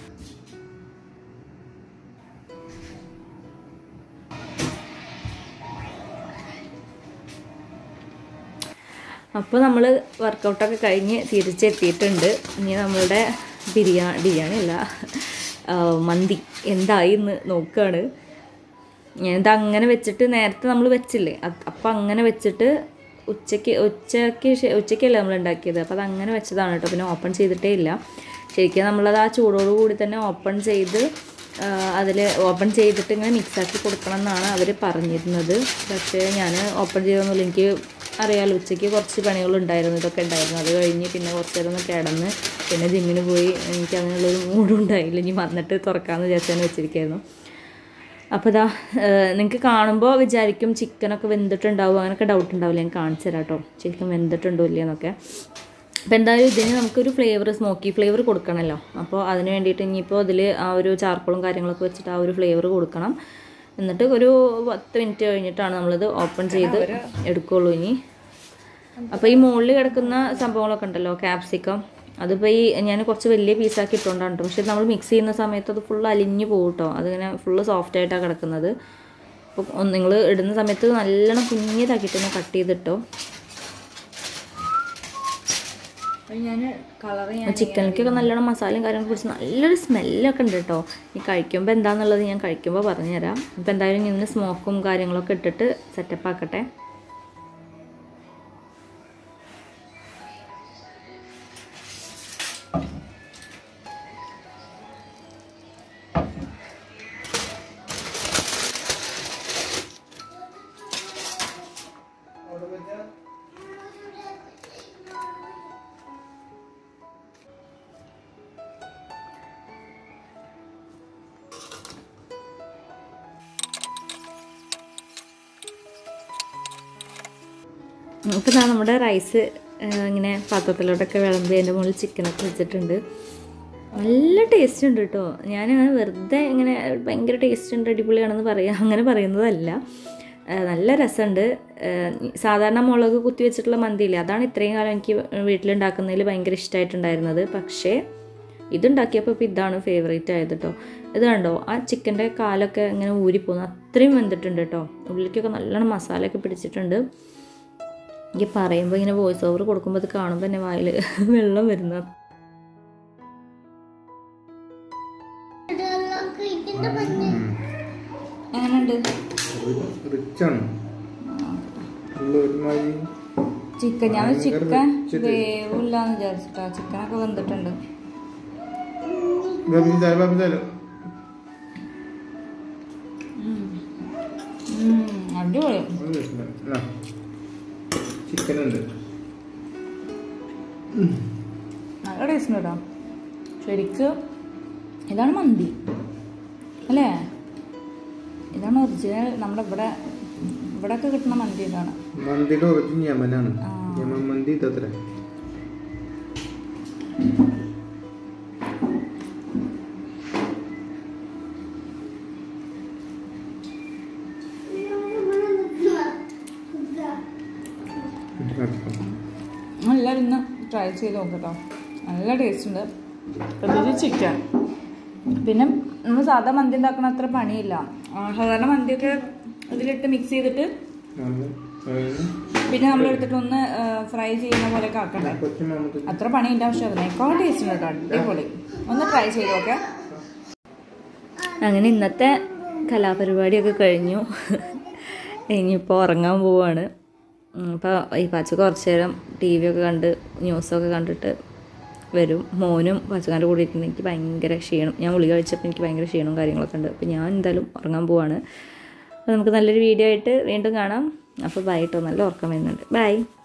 A: അപ്പോൾ നമ്മൾ വർക്കൗട്ടൊക്കെ കഴിഞ്ഞ് തിരിച്ചെത്തിയിട്ടുണ്ട് ഇനി നമ്മളുടെ ബിരിയാണി ബിരിയാണി അല്ല ആ, മന്തി എന്തായി എന്ന് നോക്കുകയാണ് ഞാനിത് അങ്ങനെ വെച്ചിട്ട് നേരത്തെ നമ്മൾ വെച്ചില്ലേ അത് അപ്പം അങ്ങനെ വെച്ചിട്ട് ഉച്ചയ്ക്ക് ഉച്ചയ്ക്ക് ശേ- ഉച്ചയ്ക്കല്ലേ നമ്മൾ ഉണ്ടാക്കിയത് അപ്പോൾ അത് അങ്ങനെ വെച്ചതാണ് കേട്ടോ പിന്നെ ഓപ്പൺ ചെയ്തിട്ടേ ഇല്ല ശരിക്കും നമ്മളത് ആ ചൂടോട് കൂടി തന്നെ ഓപ്പൺ ചെയ്ത് അതിൽ ഓപ്പൺ ചെയ്തിട്ട് ഇങ്ങനെ മിക്സാക്കി കൊടുക്കണം എന്നാണ് അവർ പറഞ്ഞിരുന്നത് പക്ഷേ ഞാൻ ഓപ്പൺ ചെയ്തൊന്നുമില്ല എനിക്ക് അറിയാമല്ലോ ഉച്ചയ്ക്ക് കുറച്ച് പണികളുണ്ടായിരുന്നു ഇതൊക്കെ ഉണ്ടായിരുന്നു അത് കഴിഞ്ഞ് പിന്നെ കുറച്ച് നേരം ഒന്ന് കിടന്ന് പിന്നെ ജിമ്മിന് പോയി എനിക്ക് അങ്ങനെയുള്ളൊരു മൂഡും ഉണ്ടായില്ല ഇനി വന്നിട്ട് തുറക്കാമെന്ന് വിചാരിച്ചാണ് വെച്ചിരിക്കുകയായിരുന്നു അപ്പോൾ ഇതാ നിങ്ങൾക്ക് കാണുമ്പോൾ വിചാരിക്കും ചിക്കനൊക്കെ വെന്തിട്ടുണ്ടാവും അങ്ങനെയൊക്കെ ഡൗട്ട് ഉണ്ടാവില്ല ഞാൻ കാണിച്ചു തരാം കേട്ടോ ചിക്കൻ വെന്തിട്ടുണ്ടോ ഇല്ലേ എന്നൊക്കെ അപ്പോൾ എന്തായാലും ഇതിന് നമുക്കൊരു ഫ്ലേവർ സ്മോക്കി ഫ്ലേവർ കൊടുക്കണമല്ലോ അപ്പോൾ അതിന് വേണ്ടിയിട്ട് ഇനിയിപ്പോൾ അതിൽ ആ ഒരു ചാർക്കോളും കാര്യങ്ങളൊക്കെ വെച്ചിട്ട് ആ ഒരു ഫ്ലേവർ കൊടുക്കണം എന്നിട്ട് ഒരു പത്ത് മിനിറ്റ് കഴിഞ്ഞിട്ടാണ് നമ്മളിത് ഓപ്പൺ ചെയ്ത് എടുക്കുള്ളൂ ഇനി അപ്പോൾ ഈ മുകളിൽ കിടക്കുന്ന സംഭവങ്ങളൊക്കെ ഉണ്ടല്ലോ ക്യാപ്സിക്കം അതിപ്പോൾ ഈ ഞാൻ കുറച്ച് വലിയ പീസാക്കി ഇട്ടുകൊണ്ടാണ് കേട്ടോ പക്ഷേ നമ്മൾ മിക്സ് ചെയ്യുന്ന സമയത്ത് അത് ഫുൾ അലിഞ്ഞു പോകും കേട്ടോ അതിങ്ങനെ ഫുള്ള് സോഫ്റ്റ് ആയിട്ടാണ് കിടക്കുന്നത് അപ്പോൾ നിങ്ങൾ ഇടുന്ന സമയത്ത് നല്ലോണം കുഞ്ഞിതാക്കിയിട്ട് തന്നെ കട്ട് ചെയ്തിട്ടോ
B: ഞാൻ കളർ ഞാൻ
A: ചിക്കനിലേക്കൊക്കെ നല്ലോണം മസാലയും കാര്യങ്ങളൊക്കെ പിടിച്ച് നല്ലൊരു സ്മെല്ലൊക്കെ ഉണ്ട് കേട്ടോ ഈ കഴിക്കുമ്പോൾ എന്താണെന്നുള്ളത് ഞാൻ കഴിക്കുമ്പോൾ പറഞ്ഞുതരാം ഇപ്പോൾ എന്തായാലും ഇതിന് സ്മോക്കും കാര്യങ്ങളൊക്കെ ഇട്ടിട്ട് സെറ്റപ്പ് ആക്കട്ടെ ഇപ്പോൾ ഞാൻ നമ്മുടെ റൈസ് ഇങ്ങനെ പാത്രത്തിലോട്ടൊക്കെ വിളമ്പി അതിൻ്റെ മുകളിൽ ചിക്കനൊക്കെ വെച്ചിട്ടുണ്ട് നല്ല ടേസ്റ്റ് ഉണ്ട് കേട്ടോ ഞാൻ അങ്ങനെ വെറുതെ ഇങ്ങനെ ഭയങ്കര ടേസ്റ്റ് ഉണ്ട് അടിപൊളിയാണെന്ന് പറയാം അങ്ങനെ പറയുന്നതല്ല ആ, നല്ല രസമുണ്ട് ആ, സാധാരണ മുളക് കുത്തി വെച്ചിട്ടുള്ള മന്തിയില്ലേ അതാണ് ഇത്രയും കാലം എനിക്ക് വീട്ടിലുണ്ടാക്കുന്നതിൽ ഭയങ്കര ഇഷ്ടമായിട്ടുണ്ടായിരുന്നത് പക്ഷേ ഇതുണ്ടാക്കിയപ്പോൾ ഇപ്പോൾ ഇതാണ് ഫേവറേറ്റ് ആയത് കേട്ടോ ഇത് കണ്ടോ ആ ചിക്കൻ്റെ കാലൊക്കെ ഇങ്ങനെ ഊരിപ്പോകുന്നു അത്രയും വെന്തിട്ടുണ്ട് കേട്ടോ ഉള്ളിലേക്കൊക്കെ നല്ലോണം മസാലയൊക്കെ പിടിച്ചിട്ടുണ്ട് എനിക്ക് പറയുമ്പോൾ ഇങ്ങനെ വോയിസ് ഓവർ കൊടുക്കുമ്പോൾ അത് കാണുമ്പോൾ തന്നെ വായിൽ വെള്ളം വരുന്ന എങ്ങനെയുണ്ട്
C: റിച്ചാണ് ഉള്ള ഒരുമാതിരി
A: ചിക്കൻ ഞാൻ
C: ഭയങ്കര
A: ചിക്കൻ
C: rich taste.
A: വേവില്ലാന്ന് വിചാരിച്ചിട്ടാ ചിക്കനൊക്കെ വെന്തിട്ടുണ്ട്
C: ബാബിച്ചാലോ ബാബിച്ചാലോ
A: ഉം, അടിപൊളി
C: ചിക്കൻ ഉണ്ട്
A: നല്ല ടേസ്റ്റ് കേട്ടോ ശരിക്ക് ഇതാണ് മന്തി അല്ലേ ഇതാണ് ഒറിജിനൽ നമ്മുടെ ഇവിടെ ഇവിടെയൊക്കെ കിട്ടുന്ന മന്തി ഇതാണ്
C: മന്തിയുടെ ഒറിജിൻ യമനാണ്
A: ആ.
C: യമൻ മന്തി ഇതത്ര
B: എല്ലാവരും ഇന്ന് ട്രൈ ചെയ്ത് നോക്കട്ടോ നല്ല ടേസ്റ്റ് ഉണ്ട് പ്രത്യേകിച്ച് ചിക്കൻ പിന്നെ നമ്മൾ സാധാ മന്തി ഉണ്ടാക്കണ അത്ര പണിയില്ല ആ, സാധാരണ മന്തിയൊക്കെ ഇതിലിട്ട് മിക്സ് ചെയ്തിട്ട് പിന്നെ നമ്മൾ എടുത്തിട്ട് ഒന്ന് ഫ്രൈ ചെയ്യുന്ന പോലെയൊക്കെ ആക്കണ്ടേ
C: കൊച്ചു മാമത്ത്
B: അത്ര പണിയില്ല പക്ഷെ അതിനേക്കാൾ ടേസ്റ്റ് ഉണ്ട് കേട്ടോ അടിപൊളി ഒന്ന് ട്രൈ ചെയ്ത് നോക്കെ
A: അങ്ങനെ ഇന്നത്തെ കലാപരിപാടിയൊക്കെ കഴിഞ്ഞു ഇനിയിപ്പോൾ ഉറങ്ങാൻ പോവാണ് അപ്പോൾ ഈ പച്ച കുറച്ച് നേരം ടി വി ഒക്കെ കണ്ട് ന്യൂസൊക്കെ കണ്ടിട്ട് വരും മോനും പച്ചക്കാരുടെ കൂടെ ഇരുന്ന് എനിക്ക് ഭയങ്കര ക്ഷീണം ഞാൻ ഗുളിക കഴിച്ചപ്പോൾ എനിക്ക് ഭയങ്കര ക്ഷീണവും കാര്യങ്ങളൊക്കെ ഉണ്ട് അപ്പോൾ ഞാൻ എന്തായാലും ഉറങ്ങാൻ പോവാണ് അപ്പോൾ നമുക്ക് നല്ലൊരു വീഡിയോ ആയിട്ട് വീണ്ടും കാണാം അപ്പോൾ ബൈ കേട്ടോ നല്ല ഉറക്കം വരുന്നുണ്ട് ബൈ